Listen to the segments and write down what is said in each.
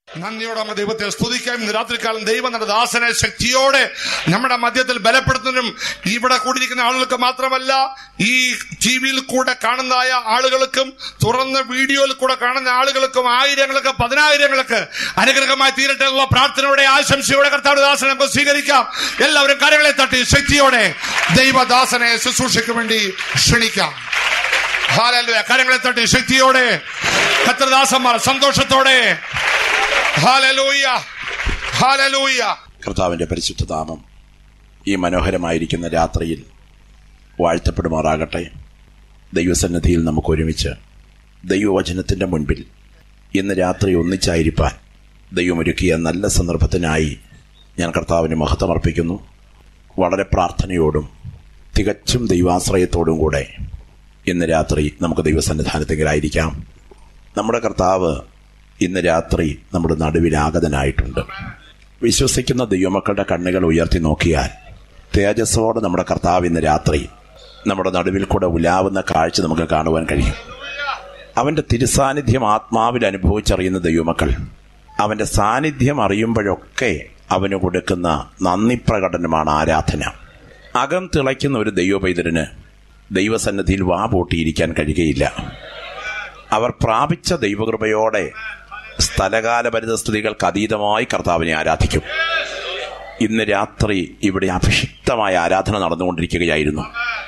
നന്ദിയോടെ നമ്മൾ ദൈവത്തെ സ്തുതിക്കാം ഇന്ന് രാത്രികാലം ദൈവം നമ്മുടെ ദാസനെ ശക്തിയോടെ നമ്മുടെ മധ്യത്തിൽ ബലപ്പെടുത്തുന്നതിനും ഇവിടെ കൂടിയിരിക്കുന്ന ആളുകൾക്ക് മാത്രമല്ല ഈ ടി വിയിൽ കൂടെ കാണുന്നതായ ആളുകൾക്കും തുറന്ന വീഡിയോയിൽ കൂടെ കാണുന്ന ആളുകൾക്കും ആയിരങ്ങൾക്ക് പതിനായിരങ്ങൾക്ക് അനുഗ്രഹമായി തീരട്ടെ എന്നുള്ള പ്രാർത്ഥനയോടെ ആശംസയോടെ കർത്താവ് ദാസനെ നമുക്ക് സ്വീകരിക്കാം എല്ലാവരും കരകളെ തട്ടി ശക്തിയോടെ ദൈവദാസനെ ശുശ്രൂഷയ്ക്ക് വേണ്ടി ക്ഷണിക്കാം ഹാലല്ലുയ കരങ്ങളെ തട്ടി ശക്തിയോടെ കത്രദാസന്മാർ സന്തോഷത്തോടെ ഹാലലൂയ ഹാലലൂയ കർത്താവിൻ്റെ പരിശുദ്ധ നാമം ഈ മനോഹരമായിരിക്കുന്ന രാത്രിയിൽ വാഴ്ത്തപ്പെടുമാറാകട്ടെ ദൈവസന്നിധിയിൽ നമുക്ക് ഒരുമിച്ച് ദൈവവചനത്തിൻ്റെ മുൻപിൽ ഇന്ന് രാത്രി ഒന്നിച്ചായിരിക്കാൻ ദൈവമൊരുക്കിയ നല്ല സന്ദർഭത്തിനായി ഞാൻ കർത്താവിന് മഹത്വമർപ്പിക്കുന്നു വളരെ പ്രാർത്ഥനയോടും തികച്ചും ദൈവാശ്രയത്തോടും കൂടെ ഇന്ന് രാത്രി നമുക്ക് ദൈവസന്നിധാനത്തിലായിരിക്കാം നമ്മുടെ കർത്താവ് ഇന്ന് രാത്രി നമ്മുടെ നടുവിൽ ആഗതനായിട്ടുണ്ട് വിശ്വസിക്കുന്ന ദൈവമക്കളുടെ കണ്ണുകൾ ഉയർത്തി നോക്കിയാൽ തേജസ്സോടെ നമ്മുടെ കർത്താവ് ഇന്ന് രാത്രി നമ്മുടെ നടുവിൽ കൂടെ ഉലാവുന്ന കാഴ്ച നമുക്ക് കാണുവാൻ കഴിയും അവന്റെ തിരുസാന്നിധ്യം ആത്മാവിൽ അനുഭവിച്ചറിയുന്ന ദൈവമക്കൾ അവന്റെ സാന്നിധ്യം അറിയുമ്പോഴൊക്കെ അവന് കൊടുക്കുന്ന നന്ദി പ്രകടനമാണ് ആരാധന അകം തിളയ്ക്കുന്ന ഒരു ദൈവപൈതലിന് ദൈവസന്നിധിയിൽ വാ പൂട്ടിയിരിക്കാൻ കഴിയുകയില്ല അവർ പ്രാപിച്ച ദൈവകൃപയോടെ സ്ഥലകാല പരിതസ്ഥിതികൾക്ക് അതീതമായി കർത്താവിനെ ആരാധിക്കും ഇന്ന് രാത്രി ഇവിടെ അഭിഷിക്തമായ ആരാധന നടന്നുകൊണ്ടിരിക്കുകയായിരുന്നു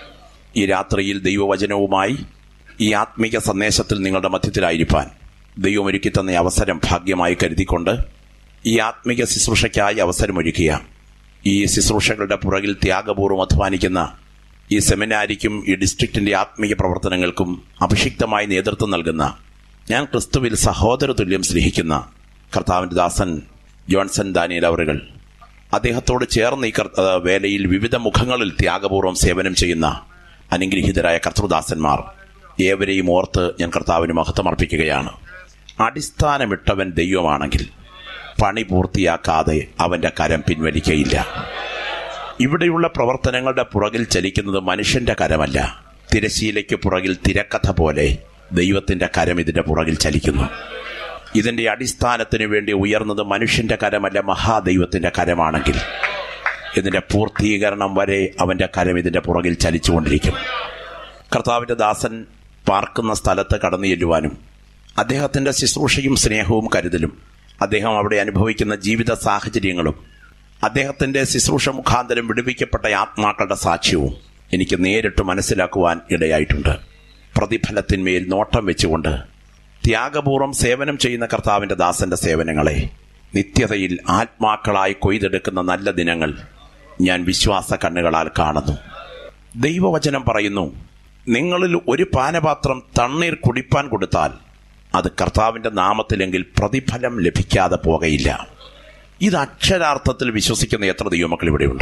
ഈ രാത്രിയിൽ ദൈവവചനവുമായി ഈ ആത്മീക സന്ദേശത്തിൽ നിങ്ങളുടെ മധ്യത്തിലായിരിക്കാൻ ദൈവം ഒരുക്കി തന്ന അവസരം ഭാഗ്യമായി കരുതിക്കൊണ്ട് ഈ ആത്മീക ശുശ്രൂഷയ്ക്കായി അവസരമൊരുക്കിയ ഈ ശുശ്രൂഷകളുടെ പുറകിൽ ത്യാഗപൂർവ്വം അധ്വാനിക്കുന്ന ഈ സെമിനാരിക്കും ഈ ഡിസ്ട്രിക്റ്റിന്റെ ആത്മീയ പ്രവർത്തനങ്ങൾക്കും അഭിഷിക്തമായി നേതൃത്വം നൽകുന്ന ഞാൻ ക്രിസ്തുവിൽ സഹോദര തുല്യം സ്നേഹിക്കുന്ന കർത്താവിന്റെ ദാസൻ ജോൺസൺ ദാനിയൽ അവറുകൾ അദ്ദേഹത്തോട് ചേർന്ന് ഈ കർ- ആ, വേലയിൽ വിവിധ മുഖങ്ങളിൽ ത്യാഗപൂർവ്വം സേവനം ചെയ്യുന്ന അനുഗ്രഹീതരായ കർത്തൃദാസന്മാർ ഏവരെയും ഓർത്ത് ഞാൻ കർത്താവിന് മഹത്വമർപ്പിക്കുകയാണ് അടിസ്ഥാനമിട്ടവൻ ദൈവമാണെങ്കിൽ പണി പൂർത്തിയാക്കാതെ അവന്റെ കരം പിൻവലിക്കയില്ല ഇവിടെയുള്ള പ്രവർത്തനങ്ങളുടെ പുറകിൽ ചലിക്കുന്നത് മനുഷ്യന്റെ കരമല്ല തിരശീലയ്ക്ക് പുറകിൽ തിരക്കഥ പോലെ ദൈവത്തിന്റെ കരം ഇതിന്റെ പുറകിൽ ചലിക്കുന്നു ഇതിന്റെ അടിസ്ഥാനത്തിന് വേണ്ടി ഉയർന്നത് മനുഷ്യന്റെ കരമല്ല മഹാദൈവത്തിന്റെ കരമാണെങ്കിൽ ഇതിന്റെ പൂർത്തീകരണം വരെ അവന്റെ കരം ഇതിന്റെ പുറകിൽ ചലിച്ചുകൊണ്ടിരിക്കും കർത്താവിന്റെ ദാസൻ പാർക്കുന്ന സ്ഥലത്ത് കടന്നു ചെല്ലുവാനും അദ്ദേഹത്തിന്റെ ശുശ്രൂഷയും സ്നേഹവും കരുതലും അദ്ദേഹം അവിടെ അനുഭവിക്കുന്ന ജീവിത സാഹചര്യങ്ങളും അദ്ദേഹത്തിന്റെ ശുശ്രൂഷ മുഖാന്തരം വിടുവിക്കപ്പെട്ട ആത്മാക്കളുടെ സാക്ഷ്യവും എനിക്ക് നേരിട്ട് മനസ്സിലാക്കുവാൻ ഇടയായിട്ടുണ്ട് പ്രതിഫലത്തിന്മേൽ നോട്ടം വെച്ചുകൊണ്ട് ത്യാഗപൂർവ്വം സേവനം ചെയ്യുന്ന കർത്താവിന്റെ ദാസന്റെ സേവനങ്ങളെ നിത്യതയിൽ ആത്മാക്കളായി കൊയ്തെടുക്കുന്ന നല്ല ദിനങ്ങൾ ഞാൻ വിശ്വാസ കണ്ണുകളാൽ കാണുന്നു ദൈവവചനം പറയുന്നു നിങ്ങളിൽ ഒരു പാനപാത്രം തണ്ണീർ കുടിപ്പാൻ കൊടുത്താൽ അത് കർത്താവിന്റെ നാമത്തിലെങ്കിൽ പ്രതിഫലം ലഭിക്കാതെ പോകയില്ല ഇത് അക്ഷരാർത്ഥത്തിൽ വിശ്വസിക്കുന്ന എത്ര ദൈവമക്കൾ ഇവിടെയുണ്ട്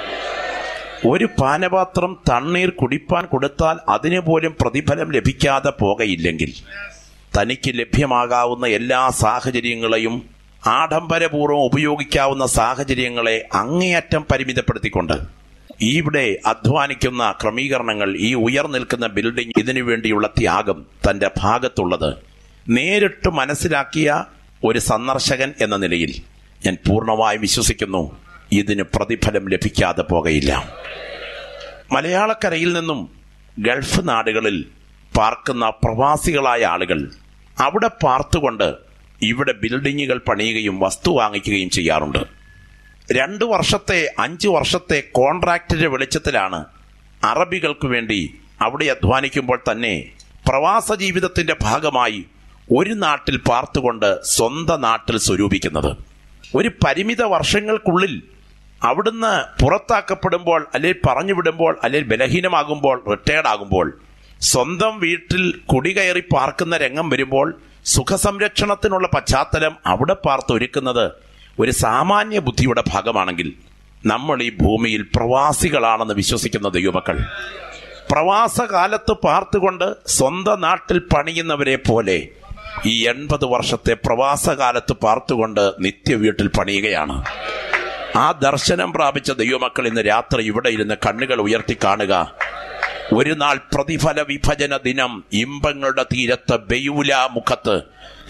ഒരു പാനപാത്രം തണ്ണീർ കുടിപ്പാൻ കൊടുത്താൽ അതിന് പോലും പ്രതിഫലം ലഭിക്കാതെ പോകയില്ലെങ്കിൽ തനിക്ക് ലഭ്യമാകാവുന്ന എല്ലാ സാഹചര്യങ്ങളെയും ആഡംബരപൂർവ്വം ഉപയോഗിക്കാവുന്ന സാഹചര്യങ്ങളെ അങ്ങേയറ്റം പരിമിതപ്പെടുത്തിക്കൊണ്ട് ഇവിടെ അധ്വാനിക്കുന്ന ക്രമീകരണങ്ങൾ ഈ ഉയർന്നിൽക്കുന്ന ബിൽഡിംഗ് ഇതിനു വേണ്ടിയുള്ള ത്യാഗം തന്റെ ഭാഗത്തുള്ളത് നേരിട്ട് മനസ്സിലാക്കിയ ഒരു സന്ദർശകൻ എന്ന നിലയിൽ ഞാൻ പൂർണ്ണമായി വിശ്വസിക്കുന്നു ഇതിന് പ്രതിഫലം ലഭിക്കാതെ പോകയില്ല മലയാളക്കരയിൽ നിന്നും ഗൾഫ് നാടുകളിൽ പാർക്കുന്ന പ്രവാസികളായ ആളുകൾ അവിടെ പാർത്തുകൊണ്ട് ഇവിടെ ബിൽഡിങ്ങുകൾ പണിയുകയും വസ്തു വാങ്ങിക്കുകയും ചെയ്യാറുണ്ട് രണ്ടു വർഷത്തെ അഞ്ചു വർഷത്തെ കോൺട്രാക്റ്റിന്റെ വെളിച്ചത്തിലാണ് അറബികൾക്ക് വേണ്ടി അവിടെ അധ്വാനിക്കുമ്പോൾ തന്നെ പ്രവാസ ജീവിതത്തിന്റെ ഭാഗമായി ഒരു നാട്ടിൽ പാർത്തുകൊണ്ട് സ്വന്തം നാട്ടിൽ സ്വരൂപിക്കുന്നത് ഒരു പരിമിത വർഷങ്ങൾക്കുള്ളിൽ അവിടുന്ന് പുറത്താക്കപ്പെടുമ്പോൾ അല്ലെങ്കിൽ പറഞ്ഞു വിടുമ്പോൾ അല്ലെങ്കിൽ ബലഹീനമാകുമ്പോൾ റിട്ടയർഡ് ആകുമ്പോൾ സ്വന്തം വീട്ടിൽ കുടികയറി പാർക്കുന്ന രംഗം വരുമ്പോൾ സുഖസംരക്ഷണത്തിനുള്ള പശ്ചാത്തലം അവിടെ പാർത്തൊരുക്കുന്നത് ഒരു സാമാന്യ ബുദ്ധിയുടെ ഭാഗമാണെങ്കിൽ നമ്മൾ ഈ ഭൂമിയിൽ പ്രവാസികളാണെന്ന് വിശ്വസിക്കുന്ന ദൈവമക്കൾ പ്രവാസകാലത്ത് പാർത്തുകൊണ്ട് സ്വന്തം നാട്ടിൽ പണിയുന്നവരെ പോലെ ഈ എൺപത് വർഷത്തെ പ്രവാസകാലത്ത് പാർത്തുകൊണ്ട് നിത്യ വീട്ടിൽ പണിയുകയാണ് ആ ദർശനം പ്രാപിച്ച ദൈവമക്കൾ ഇന്ന് രാത്രി ഇവിടെ ഇരുന്ന് കണ്ണുകൾ ഉയർത്തി കാണുക ഒരു നാൾ പ്രതിഫല വിഭജന ദിനം ഇമ്പങ്ങളുടെ തീരത്ത് ബെയൂല മുഖത്ത്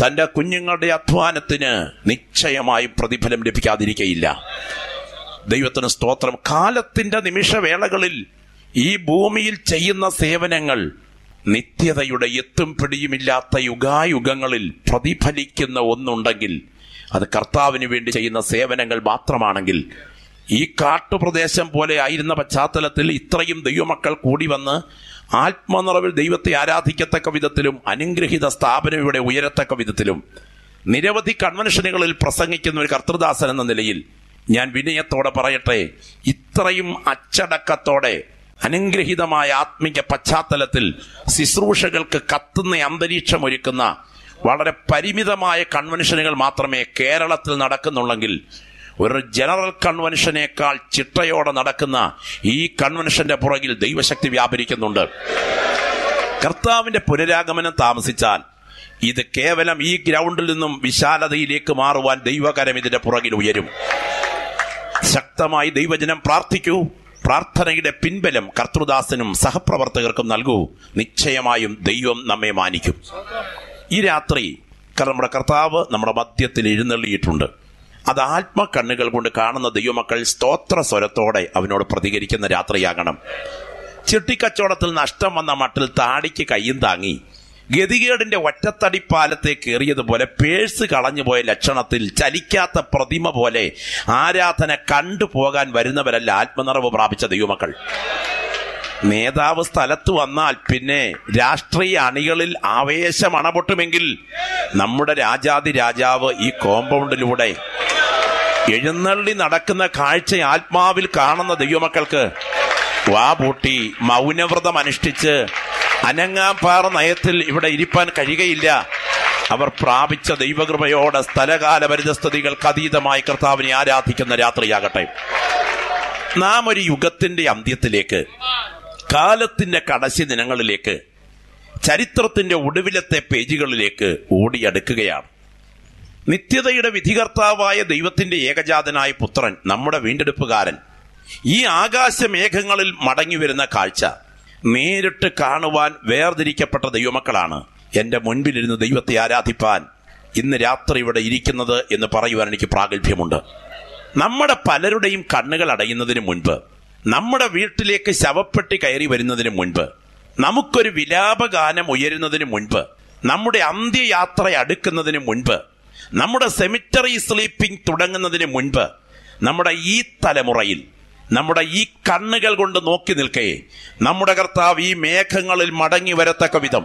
തന്റെ കുഞ്ഞുങ്ങളുടെ അധ്വാനത്തിന് നിശ്ചയമായും പ്രതിഫലം ലഭിക്കാതിരിക്കയില്ല ദൈവത്തിന് സ്തോത്രം കാലത്തിന്റെ നിമിഷവേളകളിൽ ഈ ഭൂമിയിൽ ചെയ്യുന്ന സേവനങ്ങൾ നിത്യതയുടെ എത്തും പിടിയുമില്ലാത്ത യുഗായുഗങ്ങളിൽ പ്രതിഫലിക്കുന്ന ഒന്നുണ്ടെങ്കിൽ അത് കർത്താവിന് വേണ്ടി ചെയ്യുന്ന സേവനങ്ങൾ മാത്രമാണെങ്കിൽ ഈ കാട്ടുപ്രദേശം പോലെ ആയിരുന്ന പശ്ചാത്തലത്തിൽ ഇത്രയും ദൈവമക്കൾ കൂടി വന്ന് ആത്മനിറവിൽ ദൈവത്തെ ആരാധിക്കത്തക്ക വിധത്തിലും അനുഗ്രഹീത സ്ഥാപനം ഇവിടെ ഉയരത്തക്ക വിധത്തിലും നിരവധി കൺവെൻഷനുകളിൽ പ്രസംഗിക്കുന്ന ഒരു കർത്തൃദാസൻ എന്ന നിലയിൽ ഞാൻ വിനയത്തോടെ പറയട്ടെ ഇത്രയും അച്ചടക്കത്തോടെ അനുഗ്രഹീതമായ ആത്മീക പശ്ചാത്തലത്തിൽ ശുശ്രൂഷകൾക്ക് കത്തുന്ന അന്തരീക്ഷം ഒരുക്കുന്ന വളരെ പരിമിതമായ കൺവെൻഷനുകൾ മാത്രമേ കേരളത്തിൽ നടക്കുന്നുള്ളെങ്കിൽ ഒരു ജനറൽ കൺവെൻഷനേക്കാൾ ചിട്ടയോടെ നടക്കുന്ന ഈ കൺവെൻഷന്റെ പുറകിൽ ദൈവശക്തി വ്യാപരിക്കുന്നുണ്ട് കർത്താവിന്റെ പുനരാഗമനം താമസിച്ചാൽ ഇത് കേവലം ഈ ഗ്രൗണ്ടിൽ നിന്നും വിശാലതയിലേക്ക് മാറുവാൻ ദൈവകരം ഇതിന്റെ പുറകിൽ ഉയരും ശക്തമായി ദൈവജനം പ്രാർത്ഥിക്കൂ പ്രാർത്ഥനയുടെ പിൻബലം കർത്തൃദാസനും സഹപ്രവർത്തകർക്കും നൽകൂ നിശ്ചയമായും ദൈവം നമ്മെ മാനിക്കും ഈ രാത്രി ക- നമ്മുടെ കർത്താവ് നമ്മുടെ മധ്യത്തിൽ എഴുന്നള്ളിയിട്ടുണ്ട് അത് ആത്മകണ്ണുകൾ കൊണ്ട് കാണുന്ന ദൈവമക്കൾ സ്തോത്ര സ്വരത്തോടെ അവനോട് പ്രതികരിക്കുന്ന രാത്രിയാകണം ചിട്ടിക്കച്ചവടത്തിൽ നഷ്ടം വന്ന മട്ടിൽ താടിക്ക് കയ്യും താങ്ങി ഗതികേടിന്റെ ഒറ്റത്തടിപ്പാലത്തെ കയറിയതുപോലെ പേഴ്സ് കളഞ്ഞുപോയ ലക്ഷണത്തിൽ ചലിക്കാത്ത പ്രതിമ പോലെ ആരാധന കണ്ടുപോകാൻ വരുന്നവരല്ല ആത്മനിറവ് പ്രാപിച്ച ദൈവമക്കൾ നേതാവ് സ്ഥലത്ത് വന്നാൽ പിന്നെ രാഷ്ട്രീയ അണികളിൽ ആവേശം അണപൊട്ടുമെങ്കിൽ നമ്മുടെ രാജാതി രാജാവ് ഈ കോമ്പൗണ്ടിലൂടെ എഴുന്നള്ളി നടക്കുന്ന കാഴ്ച ആത്മാവിൽ കാണുന്ന ദൈവമക്കൾക്ക് വാ പൂട്ടി മൗനവ്രതം അനുഷ്ഠിച്ച് അനങ്ങാപ്പാറ നയത്തിൽ ഇവിടെ ഇരിപ്പാൻ കഴിയുകയില്ല അവർ പ്രാപിച്ച ദൈവകൃപയോടെ സ്ഥലകാല പരിതസ്ഥിതികൾക്ക് അതീതമായി കർത്താവിനെ ആരാധിക്കുന്ന രാത്രിയാകട്ടെ നാം ഒരു യുഗത്തിന്റെ അന്ത്യത്തിലേക്ക് കാലത്തിന്റെ കടശി ദിനങ്ങളിലേക്ക് ചരിത്രത്തിന്റെ ഒടുവിലത്തെ പേജുകളിലേക്ക് ഓടിയടുക്കുകയാണ് നിത്യതയുടെ വിധികർത്താവായ ദൈവത്തിന്റെ ഏകജാതനായ പുത്രൻ നമ്മുടെ വീണ്ടെടുപ്പുകാരൻ ഈ ആകാശമേഘങ്ങളിൽ മടങ്ങി വരുന്ന കാഴ്ച നേരിട്ട് കാണുവാൻ വേർതിരിക്കപ്പെട്ട ദൈവമക്കളാണ് എന്റെ മുൻപിലിരുന്ന് ദൈവത്തെ ആരാധിപ്പാൻ ഇന്ന് രാത്രി ഇവിടെ ഇരിക്കുന്നത് എന്ന് പറയുവാൻ എനിക്ക് പ്രാഗൽഭ്യമുണ്ട് നമ്മുടെ പലരുടെയും കണ്ണുകൾ അടയുന്നതിന് മുൻപ് നമ്മുടെ വീട്ടിലേക്ക് ശവപ്പെട്ടി കയറി വരുന്നതിന് മുൻപ് നമുക്കൊരു വിലാപഗാനം ഉയരുന്നതിന് മുൻപ് നമ്മുടെ അന്ത്യയാത്ര അടുക്കുന്നതിന് മുൻപ് നമ്മുടെ സെമിറ്ററി സ്ലീപ്പിംഗ് തുടങ്ങുന്നതിന് മുൻപ് നമ്മുടെ ഈ തലമുറയിൽ നമ്മുടെ ഈ കണ്ണുകൾ കൊണ്ട് നോക്കി നിൽക്കേ നമ്മുടെ കർത്താവ് ഈ മേഘങ്ങളിൽ മടങ്ങി വരത്തക്ക വിധം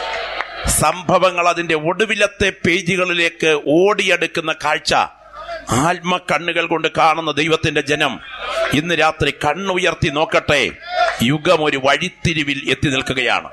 സംഭവങ്ങൾ അതിന്റെ ഒടുവിലത്തെ പേജുകളിലേക്ക് ഓടിയെടുക്കുന്ന കാഴ്ച ആത്മ കണ്ണുകൾ കൊണ്ട് കാണുന്ന ദൈവത്തിന്റെ ജനം ഇന്ന് രാത്രി കണ്ണുയർത്തി നോക്കട്ടെ യുഗം ഒരു വഴിത്തിരിവിൽ എത്തി നിൽക്കുകയാണ്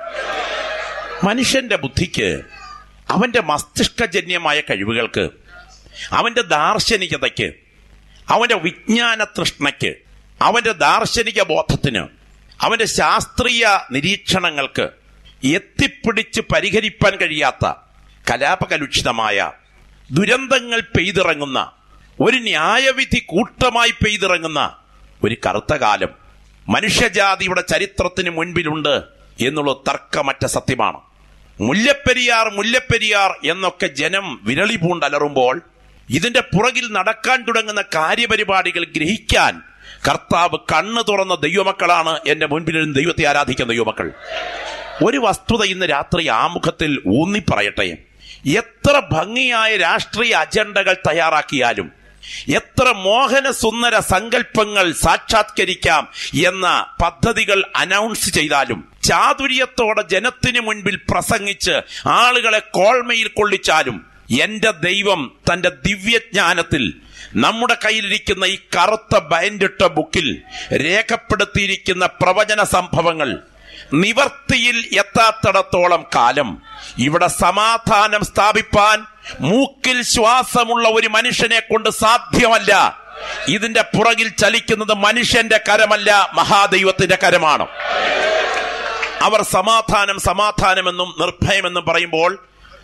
മനുഷ്യന്റെ ബുദ്ധിക്ക് അവന്റെ മസ്തിഷ്കജന്യമായ കഴിവുകൾക്ക് അവന്റെ ദാർശനികതയ്ക്ക് അവന്റെ വിജ്ഞാന തൃഷ്ണയ്ക്ക് അവന്റെ ദാർശനിക ബോധത്തിന് അവന്റെ ശാസ്ത്രീയ നിരീക്ഷണങ്ങൾക്ക് എത്തിപ്പിടിച്ച് പരിഹരിപ്പാൻ കഴിയാത്ത കലാപകലുഷിതമായ ദുരന്തങ്ങൾ പെയ്തിറങ്ങുന്ന ഒരു ന്യായവിധി കൂട്ടമായി പെയ്തിറങ്ങുന്ന ഒരു കറുത്ത കാലം മനുഷ്യജാതിയുടെ ചരിത്രത്തിന് മുൻപിലുണ്ട് എന്നുള്ള തർക്കമറ്റ സത്യമാണ് മുല്ലപ്പെരിയാർ മുല്ലപ്പെരിയാർ എന്നൊക്കെ ജനം വിരളി പൂണ്ടലറുമ്പോൾ ഇതിന്റെ പുറകിൽ നടക്കാൻ തുടങ്ങുന്ന കാര്യപരിപാടികൾ ഗ്രഹിക്കാൻ കർത്താവ് കണ്ണു തുറന്ന ദൈവമക്കളാണ് എന്റെ മുൻപിലിരുന്ന് ദൈവത്തെ ആരാധിക്കുന്ന ദൈവമക്കൾ ഒരു വസ്തുത ഇന്ന് രാത്രി ആമുഖത്തിൽ ഊന്നി പറയട്ടെ എത്ര ഭംഗിയായ രാഷ്ട്രീയ അജണ്ടകൾ തയ്യാറാക്കിയാലും എത്ര മോഹന സുന്ദര സങ്കല്പങ്ങൾ സാക്ഷാത്കരിക്കാം എന്ന പദ്ധതികൾ അനൗൺസ് ചെയ്താലും ചാതുര്യത്തോടെ ജനത്തിന് മുൻപിൽ പ്രസംഗിച്ച് ആളുകളെ കോൾമയിൽ കൊള്ളിച്ചാലും എന്റെ ദൈവം തന്റെ ദിവ്യജ്ഞാനത്തിൽ നമ്മുടെ കയ്യിലിരിക്കുന്ന ഈ കറുത്ത ബയൻഡിട്ട ബുക്കിൽ രേഖപ്പെടുത്തിയിരിക്കുന്ന പ്രവചന സംഭവങ്ങൾ നിവർത്തിയിൽ എത്താത്തിടത്തോളം കാലം ഇവിടെ സമാധാനം സ്ഥാപിപ്പാൻ മൂക്കിൽ ശ്വാസമുള്ള ഒരു മനുഷ്യനെ കൊണ്ട് സാധ്യമല്ല ഇതിന്റെ പുറകിൽ ചലിക്കുന്നത് മനുഷ്യന്റെ കരമല്ല മഹാദൈവത്തിന്റെ കരമാണ് അവർ സമാധാനം സമാധാനമെന്നും നിർഭയമെന്നും പറയുമ്പോൾ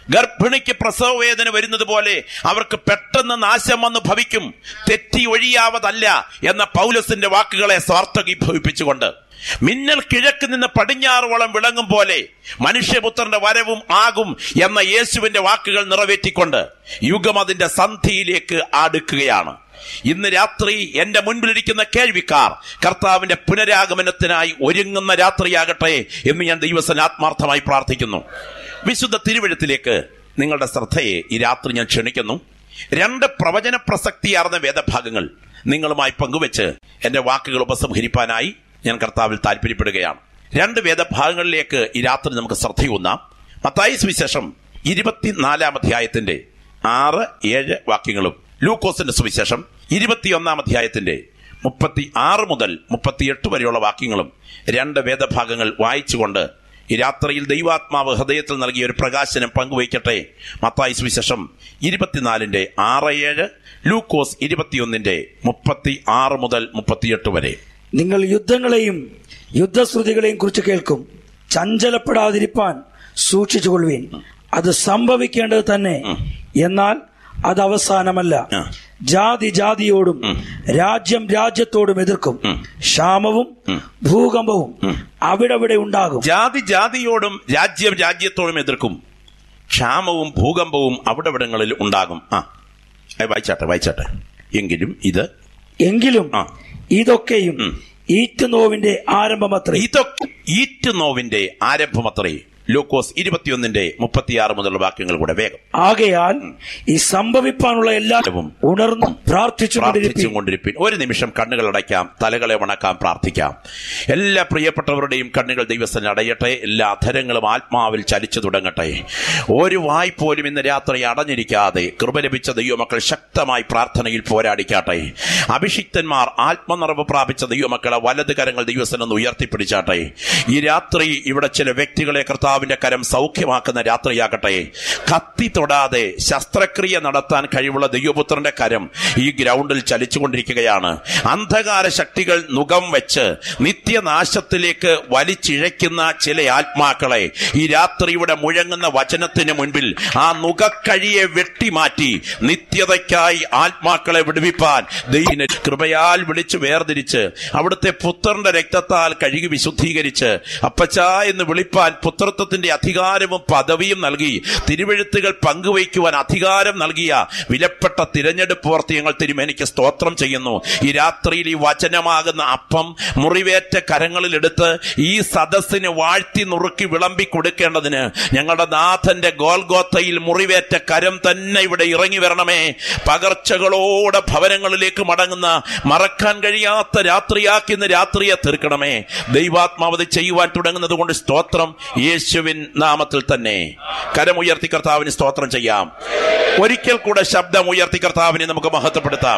ഗർഭിണിക്ക് പ്രസവ വേദന വരുന്നത് പോലെ അവർക്ക് പെട്ടെന്ന് നാശം വന്ന് ഭവിക്കും തെറ്റി ഒഴിയാവതല്ല എന്ന പൗലസിന്റെ വാക്കുകളെ സ്വാർത്ഥകീഭവിപ്പിച്ചുകൊണ്ട് മിന്നൽ കിഴക്ക് നിന്ന് പടിഞ്ഞാറോളം വിളങ്ങും പോലെ മനുഷ്യപുത്രന്റെ വരവും ആകും എന്ന യേശുവിന്റെ വാക്കുകൾ നിറവേറ്റിക്കൊണ്ട് യുഗം അതിന്റെ സന്ധിയിലേക്ക് അടുക്കുകയാണ് ഇന്ന് രാത്രി എന്റെ മുൻപിലിരിക്കുന്ന കേൾവിക്കാർ കർത്താവിന്റെ പുനരാഗമനത്തിനായി ഒരുങ്ങുന്ന രാത്രിയാകട്ടെ എന്ന് ഞാൻ ദൈവസന ആത്മാർത്ഥമായി പ്രാർത്ഥിക്കുന്നു വിശുദ്ധ തിരുവഴുത്തിലേക്ക് നിങ്ങളുടെ ശ്രദ്ധയെ ഈ രാത്രി ഞാൻ ക്ഷണിക്കുന്നു രണ്ട് പ്രവചന പ്രസക്തിയാർന്ന വേദഭാഗങ്ങൾ നിങ്ങളുമായി പങ്കുവെച്ച് എന്റെ വാക്കുകൾ ഉപസംഹരിപ്പാനായി ഞാൻ കർത്താവിൽ താല്പര്യപ്പെടുകയാണ് രണ്ട് വേദഭാഗങ്ങളിലേക്ക് ഈ രാത്രി നമുക്ക് ശ്രദ്ധയൂന്നാം മത്തായി സുവിശേഷം ഇരുപത്തിനാലാം അധ്യായത്തിന്റെ ആറ് ഏഴ് വാക്യങ്ങളും ലൂക്കോസിന്റെ സുവിശേഷം ഇരുപത്തിയൊന്നാം അധ്യായത്തിന്റെ മുപ്പത്തി ആറ് മുതൽ മുപ്പത്തിയെട്ട് വരെയുള്ള വാക്യങ്ങളും രണ്ട് വേദഭാഗങ്ങൾ വായിച്ചുകൊണ്ട് ഈ രാത്രിയിൽ ദൈവാത്മാവ് ഹൃദയത്തിൽ നൽകിയ ഒരു പ്രകാശനം പങ്കുവയ്ക്കട്ടെ മത്തായി സുവിശേഷം ഇരുപത്തിനാലിന്റെ ആറ് ഏഴ് ലൂക്കോസ് ഇരുപത്തിയൊന്നിന്റെ മുപ്പത്തി ആറ് മുതൽ മുപ്പത്തിയെട്ട് വരെ നിങ്ങൾ യുദ്ധങ്ങളെയും യുദ്ധശ്രുതികളെയും കുറിച്ച് കേൾക്കും ചഞ്ചലപ്പെടാതിരിപ്പാൻ സൂക്ഷിച്ചുകൊള്ളുവീൻ അത് സംഭവിക്കേണ്ടത് തന്നെ എന്നാൽ അത് അവസാനമല്ല ആ. ജാതി ജാതിയോടും രാജ്യം രാജ്യത്തോടും എതിർക്കും ക്ഷാമവും ഭൂകമ്പവും അവിടവിടെ ഉണ്ടാകും ജാതി ജാതിയോടും രാജ്യം രാജ്യത്തോടും എതിർക്കും ക്ഷാമവും ഭൂകമ്പവും അവിടെവിടങ്ങളിൽ ഉണ്ടാകും ആ ഏ, വായിച്ചാട്ടെ വായിച്ചാട്ടെ എങ്കിലും ഇത് എങ്കിലും ആ. ഇതൊക്കെയും ഈറ്റുനോവിന്റെ ആരംഭമത്രേ ഇതൊക്കെ ഈറ്റ് നോവിന്റെ ആരംഭമത്രേ ലൂക്കോസ് ഇരുപത്തിയൊന്നിന്റെ മുപ്പത്തിയാറ് മുതലുള്ള വാക്യങ്ങൾ കൂടെ വേഗം ആകയാൽ ഈ സംഭവിപ്പാനുള്ള എല്ലാവരും ഉണർന്നും പ്രാർത്ഥിച്ചുകൊണ്ടിരിക്കും പ്രാർത്ഥിച്ചും കൊണ്ടിരിപ്പിൻ ഒരു നിമിഷം കണ്ണുകൾ അടയ്ക്കാം തലകളെ വണക്കാം പ്രാർത്ഥിക്കാം എല്ലാ പ്രിയപ്പെട്ടവരുടെയും കണ്ണുകൾ ദൈവസ്ഥനെ അടയട്ടെ എല്ലാ അധരങ്ങളും ആത്മാവിൽ ചലിച്ചു തുടങ്ങട്ടെ ഒരു വായ് പോലും ഇന്ന് രാത്രി അടഞ്ഞിരിക്കാതെ കൃപ ലഭിച്ച ദൈവമക്കൾ ശക്തമായി പ്രാർത്ഥനയിൽ പോരാടിക്കാട്ടെ അഭിഷിക്തന്മാർ ആത്മനിറവ് പ്രാപിച്ച ദൈവമക്കളെ വലത് കരങ്ങൾ ദൈവസ്ഥനെന്ന് ഉയർത്തിപ്പിടിച്ചാട്ടെ ഈ രാത്രി ഇവിടെ ചില വ്യക്തികളെ കർത്താവിന്റെ കരം സൗഖ്യമാക്കുന്ന രാത്രിയാകട്ടെ കത്തി തൊടാതെ ശസ്ത്രക്രിയ നടത്താൻ കഴിവുള്ള ദൈവപുത്രന്റെ കരം ഈ ഗ്രൗണ്ടിൽ ചലിച്ചുകൊണ്ടിരിക്കുകയാണ് അന്ധകാര ശക്തികൾ നുകം വെച്ച് നിത്യനാശത്തിലേക്ക് വലിച്ചിഴയ്ക്കുന്ന ചില ആത്മാക്കളെ ഈ രാത്രിയുടെ മുഴങ്ങുന്ന വചനത്തിന് മുൻപിൽ ആ നുകക്കഴിയെ വെട്ടിമാറ്റി നിത്യതയ്ക്കായി ആത്മാക്കളെ വിടുവിപ്പാൻ ദൈവനെ കൃപയാൽ വിളിച്ചു വേർതിരിച്ച് അവിടുത്തെ പുത്രന്റെ രക്തത്താൽ കഴുകി വിശുദ്ധീകരിച്ച് അപ്പച്ച എന്ന് വിളിപ്പാൻ പുത്രത്വത്തിന്റെ അധികാരവും പദവിയും നൽകി തിരുവഴുത്തുകൾ പങ്കുവയ്ക്കുവാൻ അധികാരം നൽകിയ വിലപ്പെട്ട തിരഞ്ഞെടുപ്പ് വർത്തിയങ്ങൾ തിരുമേനിക്ക് സ്തോത്രം ചെയ്യുന്നു ഈ രാത്രിയിൽ ഈ വചനമാകുന്ന അപ്പം മുറിവേറ്റ കരങ്ങളിലെടുത്ത് ഈ സദസ്സിന് വാഴ്ത്തി നുറുക്കി വിളമ്പി കൊടുക്കേണ്ടതിന് ഞങ്ങളുടെ നാഥന്റെ ഗോൽഗോത്തയിൽ മുറിവേറ്റ കരം തന്നെ ഇവിടെ ഇറങ്ങി വരണമേ പകർച്ചകളോടെ ഭവനങ്ങളിലേക്ക് മടങ്ങുന്ന മറക്കാൻ കഴിയാത്ത രാത്രിയാക്കി ഇന്ന് രാത്രിയെ തീർക്കണമേ ദൈവാത്മാവത് ചെയ്യുവാൻ തുടങ്ങുന്നത് കൊണ്ട് സ്തോത്രം യേശുവിൻ നാമത്തിൽ തന്നെ കരമുയർത്തി കർത്താവിന് സ്തോത്രം ചെയ്യാം ഒരിക്കൽ കൂടെ ശബ്ദം ഉയർത്തി കർത്താവിനെ നമുക്ക് മഹത്വപ്പെടുത്താം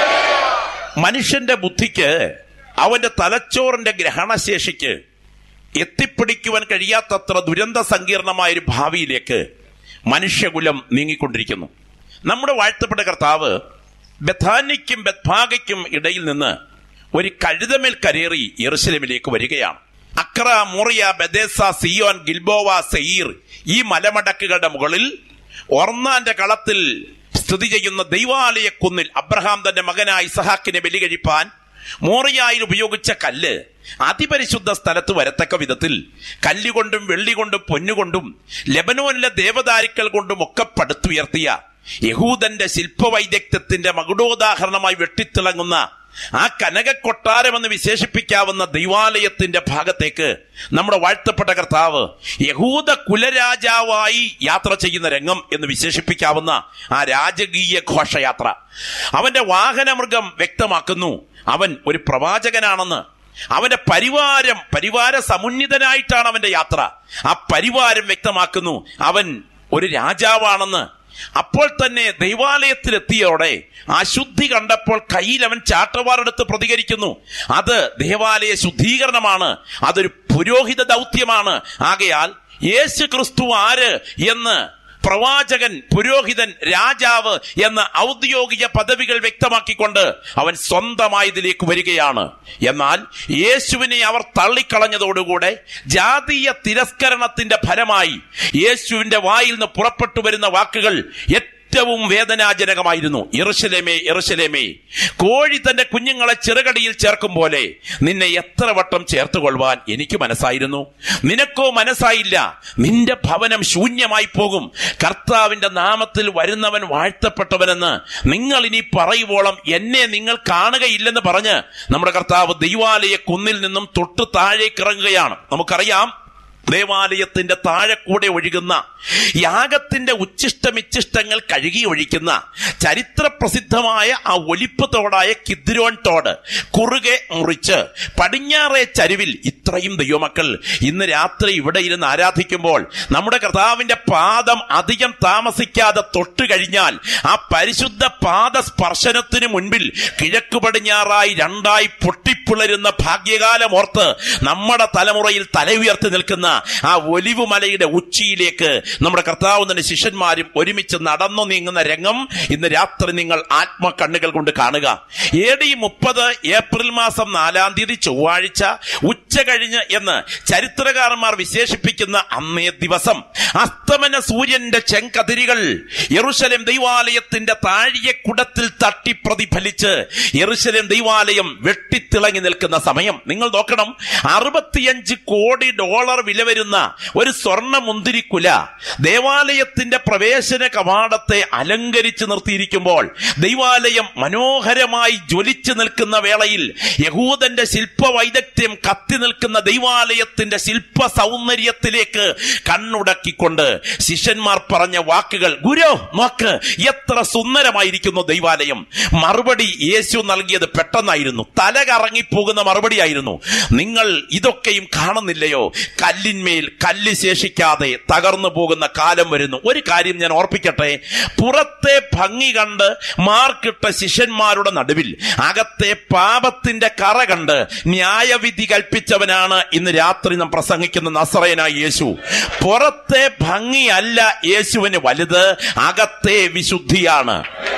മനുഷ്യന്റെ ബുദ്ധിക്ക് അവന്റെ തലച്ചോറിന്റെ ഗ്രഹണശേഷിക്ക് എത്തിപ്പിടിക്കുവാൻ കഴിയാത്തത്ര ദുരന്ത സങ്കീർണമായ ഒരു ഭാവിയിലേക്ക് മനുഷ്യകുലം നീങ്ങിക്കൊണ്ടിരിക്കുന്നു നമ്മുടെ വാഴ്ത്തപ്പെട്ട കർത്താവ് ബഥാനിക്കും ബത്ഭാഗയ്ക്കും ഇടയിൽ നിന്ന് ഒരു കഴുതമേൽ കരേറി യെറുശലേമിലേക്ക് വരികയാണ് അക്ര മോറിയ ബദേസ സിയോൻ ഗിൽബോവ സെയീർ ഈ മലമടക്കുകളുടെ മുകളിൽ ഒർന്നാന്റെ കളത്തിൽ സ്ഥിതി ചെയ്യുന്ന ദൈവാലയ കുന്നിൽ അബ്രഹാം തന്റെ മകനായ ഇസഹാക്കിനെ ബലി കഴിപ്പാൻ മോറിയായിൽ ഉപയോഗിച്ച കല്ല് അതിപരിശുദ്ധ സ്ഥലത്ത് വരത്തക്ക വിധത്തിൽ കല്ലുകൊണ്ടും വെള്ളികൊണ്ടും പൊന്നുകൊണ്ടും ലെബനോനിലെ ദേവദാരുക്കൾ കൊണ്ടും ഒക്കെ പടുത്തുയർത്തിയ യഹൂദന്റെ ശില്പവൈദഗ്ധ്യത്തിന്റെ മകുടോദാഹരണമായി വെട്ടിത്തിളങ്ങുന്ന ആ കനക കൊട്ടാരമെന്ന് വിശേഷിപ്പിക്കാവുന്ന ദൈവാലയത്തിന്റെ ഭാഗത്തേക്ക് നമ്മുടെ വാഴ്ത്തപ്പെട്ട കർത്താവ് യഹൂദ കുലരാജാവായി യാത്ര ചെയ്യുന്ന രംഗം എന്ന് വിശേഷിപ്പിക്കാവുന്ന ആ രാജകീയ ഘോഷയാത്ര അവന്റെ വാഹനമൃഗം വ്യക്തമാക്കുന്നു അവൻ ഒരു പ്രവാചകനാണെന്ന് അവന്റെ പരിവാരം പരിവാര സമുന്നതനായിട്ടാണ് അവന്റെ യാത്ര ആ പരിവാരം വ്യക്തമാക്കുന്നു അവൻ ഒരു രാജാവാണെന്ന് അപ്പോൾ തന്നെ ദൈവാലയത്തിലെത്തിയോടെ അശുദ്ധി കണ്ടപ്പോൾ കയ്യിൽ അവൻ ചാട്ടവാറെടുത്ത് പ്രതികരിക്കുന്നു അത് ദേവാലയ ശുദ്ധീകരണമാണ് അതൊരു പുരോഹിത ദൗത്യമാണ് ആകയാൽ യേശു ക്രിസ്തു ആര് എന്ന് പ്രവാചകൻ പുരോഹിതൻ രാജാവ് എന്ന ഔദ്യോഗിക പദവികൾ വ്യക്തമാക്കിക്കൊണ്ട് അവൻ സ്വന്തമായതിലേക്ക് വരികയാണ് എന്നാൽ യേശുവിനെ അവർ തള്ളിക്കളഞ്ഞതോടുകൂടെ ജാതീയ തിരസ്കരണത്തിന്റെ ഫലമായി യേശുവിന്റെ വായിൽ നിന്ന് പുറപ്പെട്ടു വരുന്ന വാക്കുകൾ ഏറ്റവും വേദനാജനകമായിരുന്നു ഇറുശലേമേ ഇറുശലേമേ കോഴി തന്റെ കുഞ്ഞുങ്ങളെ ചെറുകടിയിൽ ചേർക്കും പോലെ നിന്നെ എത്ര വട്ടം ചേർത്തുകൊള്ളുവാൻ എനിക്ക് മനസ്സായിരുന്നു നിനക്കോ മനസ്സായില്ല നിന്റെ ഭവനം ശൂന്യമായി പോകും കർത്താവിന്റെ നാമത്തിൽ വരുന്നവൻ വാഴ്ത്തപ്പെട്ടവനെന്ന് നിങ്ങൾ ഇനി പറയുവോളം എന്നെ നിങ്ങൾ കാണുകയില്ലെന്ന് പറഞ്ഞ് നമ്മുടെ കർത്താവ് ദൈവാലയ കുന്നിൽ നിന്നും തൊട്ട് താഴേക്ക് ഇറങ്ങുകയാണ് നമുക്കറിയാം ദേവാലയത്തിന്റെ താഴെ കൂടെ ഒഴുകുന്ന യാഗത്തിന്റെ ഉച്ചിഷ്ടമിച്ചിഷ്ടങ്ങൾ കഴുകി ഒഴിക്കുന്ന ചരിത്ര പ്രസിദ്ധമായ ആ ഒലിപ്പ് തോടായ കിദ്രോൻ തോട് കുറുകെ മുറിച്ച് പടിഞ്ഞാറേ ചരിവിൽ ഇത്രയും ദൈവമക്കൾ ഇന്ന് രാത്രി ഇവിടെ ഇരുന്ന് ആരാധിക്കുമ്പോൾ നമ്മുടെ കർത്താവിന്റെ പാദം അധികം താമസിക്കാതെ തൊട്ട് കഴിഞ്ഞാൽ ആ പരിശുദ്ധ പാദ സ്പർശനത്തിന് മുൻപിൽ കിഴക്ക് പടിഞ്ഞാറായി രണ്ടായി പൊട്ടിപ്പിളരുന്ന ഭാഗ്യകാലം ഓർത്ത് നമ്മുടെ തലമുറയിൽ തല ഉയർത്തി നിൽക്കുന്ന ആ ഒലിവ് മലയുടെ ഉച്ചിയിലേക്ക് നമ്മുടെ കർത്താവ് തന്നെ ശിഷ്യന്മാരും ഒരുമിച്ച് നടന്നു നീങ്ങുന്ന രംഗം ഇന്ന് രാത്രി നിങ്ങൾ ആത്മകണ്ണുകൾ കൊണ്ട് കാണുക എ ഡി മുപ്പത് ഏപ്രിൽ മാസം നാലാം തീയതി ചൊവ്വാഴ്ച ഉച്ച കഴിഞ്ഞ് എന്ന് ചരിത്രകാരന്മാർ വിശേഷിപ്പിക്കുന്ന അന്നേ ദിവസം അസ്തമന സൂര്യന്റെ ചെങ്കതിരികൾ യെറുശലേം ദൈവാലയത്തിന്റെ താഴിയെ കുടത്തിൽ തട്ടി പ്രതിഫലിച്ച് യെറുശലേം ദൈവാലയം വെട്ടിത്തിളങ്ങി നിൽക്കുന്ന സമയം നിങ്ങൾ നോക്കണം അറുപത്തിയഞ്ച് കോടി ഡോളർ വില വരുന്ന ഒരു സ്വർണ്ണ മുന്തിരിക്കുല ദേവാലയത്തിന്റെ പ്രവേശന കവാടത്തെ അലങ്കരിച്ച് നിർത്തിയിരിക്കുമ്പോൾ ദൈവാലയം മനോഹരമായി ജ്വലിച്ചു നിൽക്കുന്ന വേളയിൽ യഹൂദന്റെ ശില്പ വൈദഗ്ധ്യം കത്തി നിൽക്കുന്ന ദൈവാലയത്തിന്റെ ശില്പ സൗന്ദര്യത്തിലേക്ക് കണ്ണുടക്കിക്കൊണ്ട് ശിഷ്യന്മാർ പറഞ്ഞ വാക്കുകൾ ഗുരു നോക്ക് എത്ര സുന്ദരമായിരിക്കുന്നു ദൈവാലയം മറുപടി യേശു നൽകിയത് പെട്ടെന്നായിരുന്നു തല കറങ്ങിപ്പോകുന്ന മറുപടിയായിരുന്നു നിങ്ങൾ ഇതൊക്കെയും കാണുന്നില്ലയോ കല്ലിന്മേൽ കല്ല് ശേഷിക്കാതെ തകർന്നു പോകുന്ന കാലം വരുന്നു ഒരു കാര്യം ഞാൻ ഓർപ്പിക്കട്ടെ പുറത്തെ ഭംഗി കണ്ട് മാർക്കിട്ട ശിഷ്യന്മാരുടെ നടുവിൽ അകത്തെ പാപത്തിന്റെ കറ കണ്ട് ന്യായവിധി കൽപ്പിച്ചവനാണ് ഇന്ന് രാത്രി നാം പ്രസംഗിക്കുന്ന നസറയനായ യേശു പുറത്തെ ഭംഗിയല്ല യേശുവിന് വലുത് അകത്തെ വിശുദ്ധിയാണ്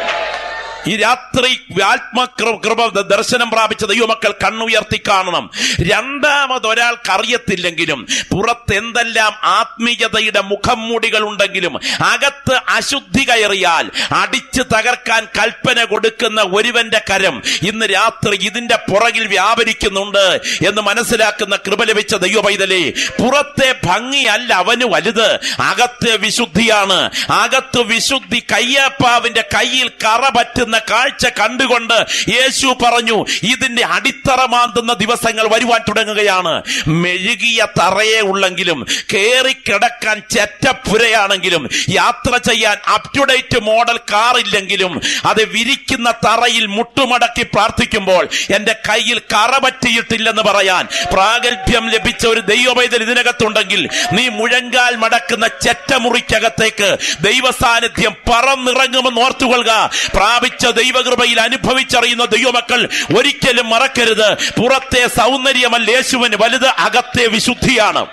ഈ രാത്രി ആത്മകൃ- കൃപ ദർശനം പ്രാപിച്ച ദൈവമക്കൾ കണ്ണുയർത്തി കാണണം രണ്ടാമത് ഒരാൾക്ക് അറിയത്തില്ലെങ്കിലും പുറത്ത് എന്തെല്ലാം ആത്മീയതയുടെ മുഖം മൂടികൾ ഉണ്ടെങ്കിലും അകത്ത് അശുദ്ധി കയറിയാൽ അടിച്ചു തകർക്കാൻ കൽപ്പന കൊടുക്കുന്ന ഒരുവന്റെ കരം ഇന്ന് രാത്രി ഇതിന്റെ പുറകിൽ വ്യാപരിക്കുന്നുണ്ട് എന്ന് മനസ്സിലാക്കുന്ന കൃപ ലഭിച്ച ദൈവ പൈതലേ പുറത്തെ ഭംഗിയല്ല അവന് വലുത് അകത്തെ വിശുദ്ധിയാണ് അകത്ത് വിശുദ്ധി കയ്യാപ്പാവിന്റെ കയ്യിൽ കറ പറ്റുന്ന കാഴ്ച കണ്ടുകൊണ്ട് യേശു പറഞ്ഞു ഇതിന്റെ അടിത്തറ മാന്തുന്ന ദിവസങ്ങൾ വരുവാൻ തുടങ്ങുകയാണ് മെഴുകിയ തറയെ ഉള്ളെങ്കിലും കേറി കിടക്കാൻ ചെറ്റപ്പുരയാണെങ്കിലും യാത്ര ചെയ്യാൻ up to date model car ഇല്ലെങ്കിലും അത് വിരിക്കുന്ന തറയിൽ മുട്ടുമടക്കി പ്രാർത്ഥിക്കുമ്പോൾ എന്റെ കയ്യിൽ കറ പറ്റിയിട്ടില്ലെന്ന് പറയാൻ പ്രാഗൽഭ്യം ലഭിച്ച ഒരു ദൈവപൈതൽ ഇതിനകത്തുണ്ടെങ്കിൽ നീ മുഴങ്കാൽ മടക്കുന്ന ചെറ്റമുറിക്കകത്തേക്ക് ദൈവ സാന്നിധ്യം പറന്നിറങ്ങുമെന്ന് ഓർത്തുകൊള്ളുക പ്രാപിച്ച ദൈവകൃപയിൽ അനുഭവിച്ചറിയുന്ന ദൈവമക്കൾ ഒരിക്കലും മറക്കരുത് പുറത്തെ സൗന്ദര്യമല്ല യേശുവിന് വലുത് അകത്തെ വിശുദ്ധിയാണ്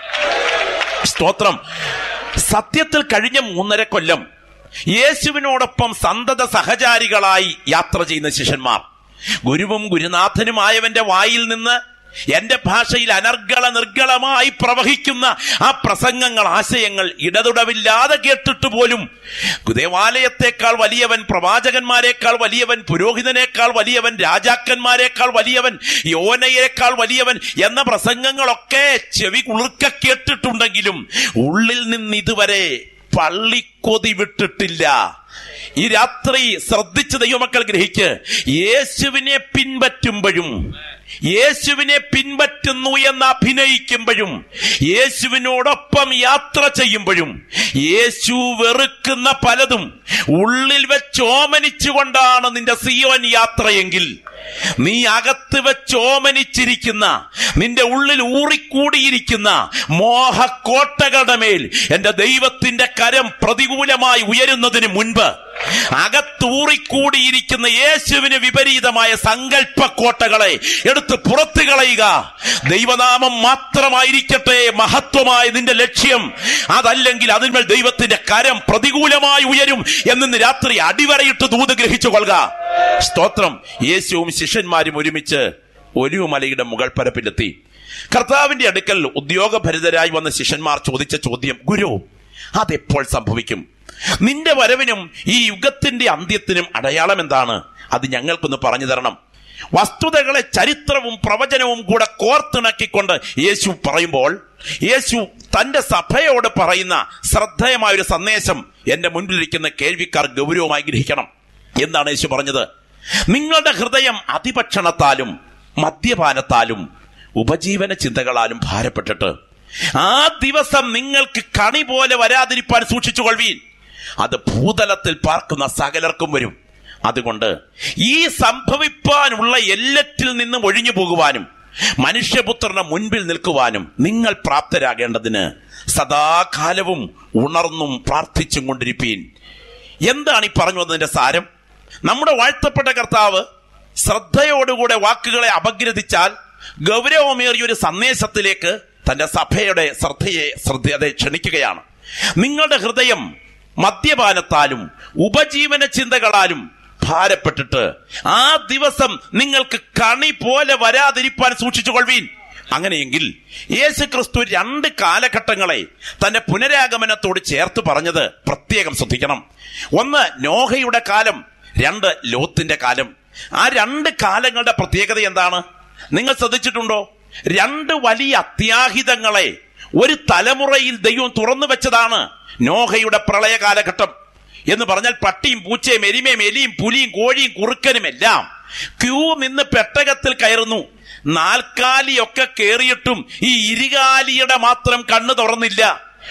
സ്തോത്രം സത്യത്തിൽ കഴിഞ്ഞ മൂന്നര കൊല്ലം യേശുവിനോടൊപ്പം സന്തത സഹചാരികളായി യാത്ര ചെയ്യുന്ന ശിഷ്യന്മാർ ഗുരുവും ഗുരുനാഥനുമായവന്റെ വായിൽ നിന്ന് എന്റെ ഭാഷയിൽ അനർഗള നിർഗളമായി പ്രവഹിക്കുന്ന ആ പ്രസംഗങ്ങൾ ആശയങ്ങൾ ഇടതുടവില്ലാതെ കേട്ടിട്ട് പോലും ദേവാലയത്തെക്കാൾ വലിയവൻ പ്രവാചകന്മാരെക്കാൾ വലിയവൻ പുരോഹിതനേക്കാൾ വലിയവൻ രാജാക്കന്മാരെക്കാൾ വലിയവൻ യോനയേക്കാൾ വലിയവൻ എന്ന പ്രസംഗങ്ങളൊക്കെ ചെവി കുളിർക്ക കേട്ടിട്ടുണ്ടെങ്കിലും ഉള്ളിൽ നിന്ന് ഇതുവരെ പള്ളിക്കൊതി വിട്ടിട്ടില്ല ഈ രാത്രി ശ്രദ്ധിച്ച ദൈവമക്കൾ ഗ്രഹിക്ക് യേശുവിനെ പിൻപറ്റുമ്പോഴും യേശുവിനെ പിൻപറ്റുന്നു എന്ന് അഭിനയിക്കുമ്പോഴും യേശുവിനോടൊപ്പം യാത്ര ചെയ്യുമ്പോഴും യേശു വെറുക്കുന്ന പലതും ഉള്ളിൽ വെച്ച് ഓമനിച്ചുകൊണ്ടാണ് നിന്റെ സിയോൻ യാത്രയെങ്കിൽ നീ അകത്ത് വെച്ച് ഓമനിച്ചിരിക്കുന്ന നിന്റെ ഉള്ളിൽ ഊറിക്കൂടിയിരിക്കുന്ന മോഹക്കോട്ടകളുടെ മേൽ എന്റെ ദൈവത്തിന്റെ കരം പ്രതികൂലമായി ഉയരുന്നതിന് മുൻപ് അകത്തൂറിക്കൂടിയിരിക്കുന്ന യേശുവിന് വിപരീതമായ സങ്കല്പ കോട്ടകളെ എടുത്ത് പുറത്തു കളയുക ദൈവനാമം മാത്രമായിരിക്കട്ടെ മഹത്വമായ നിന്റെ ലക്ഷ്യം അതല്ലെങ്കിൽ അതിന്മേൽ ദൈവത്തിന്റെ കരം പ്രതികൂലമായി ഉയരും എന്നിന്ന് രാത്രി അടിവരയിട്ട് ദൂത് ഗ്രഹിച്ചു കൊള്ളുക സ്തോത്രം യേശുവും ശിഷ്യന്മാരും ഒരുമിച്ച് ഒലിവുമലയുടെ മുകൾ പരപ്പിലെത്തി കർത്താവിന്റെ അടുക്കൽ ഉദ്യോഗഭരിതരായി വന്ന ശിഷ്യന്മാർ ചോദിച്ച ചോദ്യം ഗുരു അതെപ്പോൾ സംഭവിക്കും നിന്റെ വരവിനും ഈ യുഗത്തിന്റെ അന്ത്യത്തിനും അടയാളം എന്താണ് അത് ഞങ്ങൾക്കൊന്ന് പറഞ്ഞു തരണം വസ്തുതകളെ ചരിത്രവും പ്രവചനവും കൂടെ കോർത്തിണക്കിക്കൊണ്ട് യേശു പറയുമ്പോൾ യേശു തന്റെ സഭയോട് പറയുന്ന ശ്രദ്ധേയമായ ഒരു സന്ദേശം എന്റെ മുൻപിലിരിക്കുന്ന കേൾവിക്കാർ ഗൗരവമായി ഗ്രഹിക്കണം എന്താണ് യേശു പറഞ്ഞത് നിങ്ങളുടെ ഹൃദയം അതിഭക്ഷണത്താലും മദ്യപാനത്താലും ഉപജീവന ചിന്തകളാലും ഭാരപ്പെട്ടിട്ട് ആ ദിവസം നിങ്ങൾക്ക് കണി പോലെ വരാതിരിപ്പാൻ സൂക്ഷിച്ചുകൊള്ളുവീൻ അത് ഭൂതലത്തിൽ പാർക്കുന്ന സകലർക്കും വരും അതുകൊണ്ട് ഈ സംഭവിപ്പാനുള്ള എല്ലാറ്റിൽ നിന്നും ഒഴിഞ്ഞു പോകുവാനും മനുഷ്യപുത്രന്റെ മുൻപിൽ നിൽക്കുവാനും നിങ്ങൾ പ്രാപ്തരാകേണ്ടതിന് സദാകാലവും ഉണർന്നും പ്രാർത്ഥിച്ചും കൊണ്ടിരിപ്പീൻ എന്താണ് ഈ പറഞ്ഞു വന്നതിന്റെ സാരം നമ്മുടെ വാഴ്ത്തപ്പെട്ട കർത്താവ് ശ്രദ്ധയോടുകൂടെ വാക്കുകളെ അപഗ്രഥിച്ചാൽ ഗൗരവമേറിയ ഒരു സന്ദേശത്തിലേക്ക് തന്റെ സഭയുടെ ശ്രദ്ധയെ ശ്രദ്ധയെ ക്ഷണിക്കുകയാണ് നിങ്ങളുടെ ഹൃദയം മദ്യപാനത്താലും ഉപജീവന ചിന്തകളാലും ഭാരപ്പെട്ടിട്ട് ആ ദിവസം നിങ്ങൾക്ക് കണി പോലെ വരാതിരിപ്പാൻ സൂക്ഷിച്ചുകൊള്ളുവീൻ അങ്ങനെയെങ്കിൽ യേശു ക്രിസ്തു രണ്ട് കാലഘട്ടങ്ങളെ തന്റെ പുനരാഗമനത്തോട് ചേർത്ത് പറഞ്ഞത് പ്രത്യേകം ശ്രദ്ധിക്കണം ഒന്ന് നോഹയുടെ കാലം രണ്ട് ലോത്തിന്റെ കാലം ആ രണ്ട് കാലങ്ങളുടെ പ്രത്യേകത എന്താണ് നിങ്ങൾ ശ്രദ്ധിച്ചിട്ടുണ്ടോ രണ്ട് വലിയ അത്യാഹിതങ്ങളെ ഒരു തലമുറയിൽ ദൈവം തുറന്നു വെച്ചതാണ് നോഹയുടെ പ്രളയ കാലഘട്ടം എന്ന് പറഞ്ഞാൽ പട്ടിയും പൂച്ചയും എരിമയും എലിയും പുലിയും കോഴിയും കുറുക്കനും എല്ലാം ക്യൂ നിന്ന് പെട്ടകത്തിൽ കയറുന്നു നാൽക്കാലിയൊക്കെ കേറിയിട്ടും ഈ ഇരുകാലിയുടെ മാത്രം കണ്ണു തുറന്നില്ല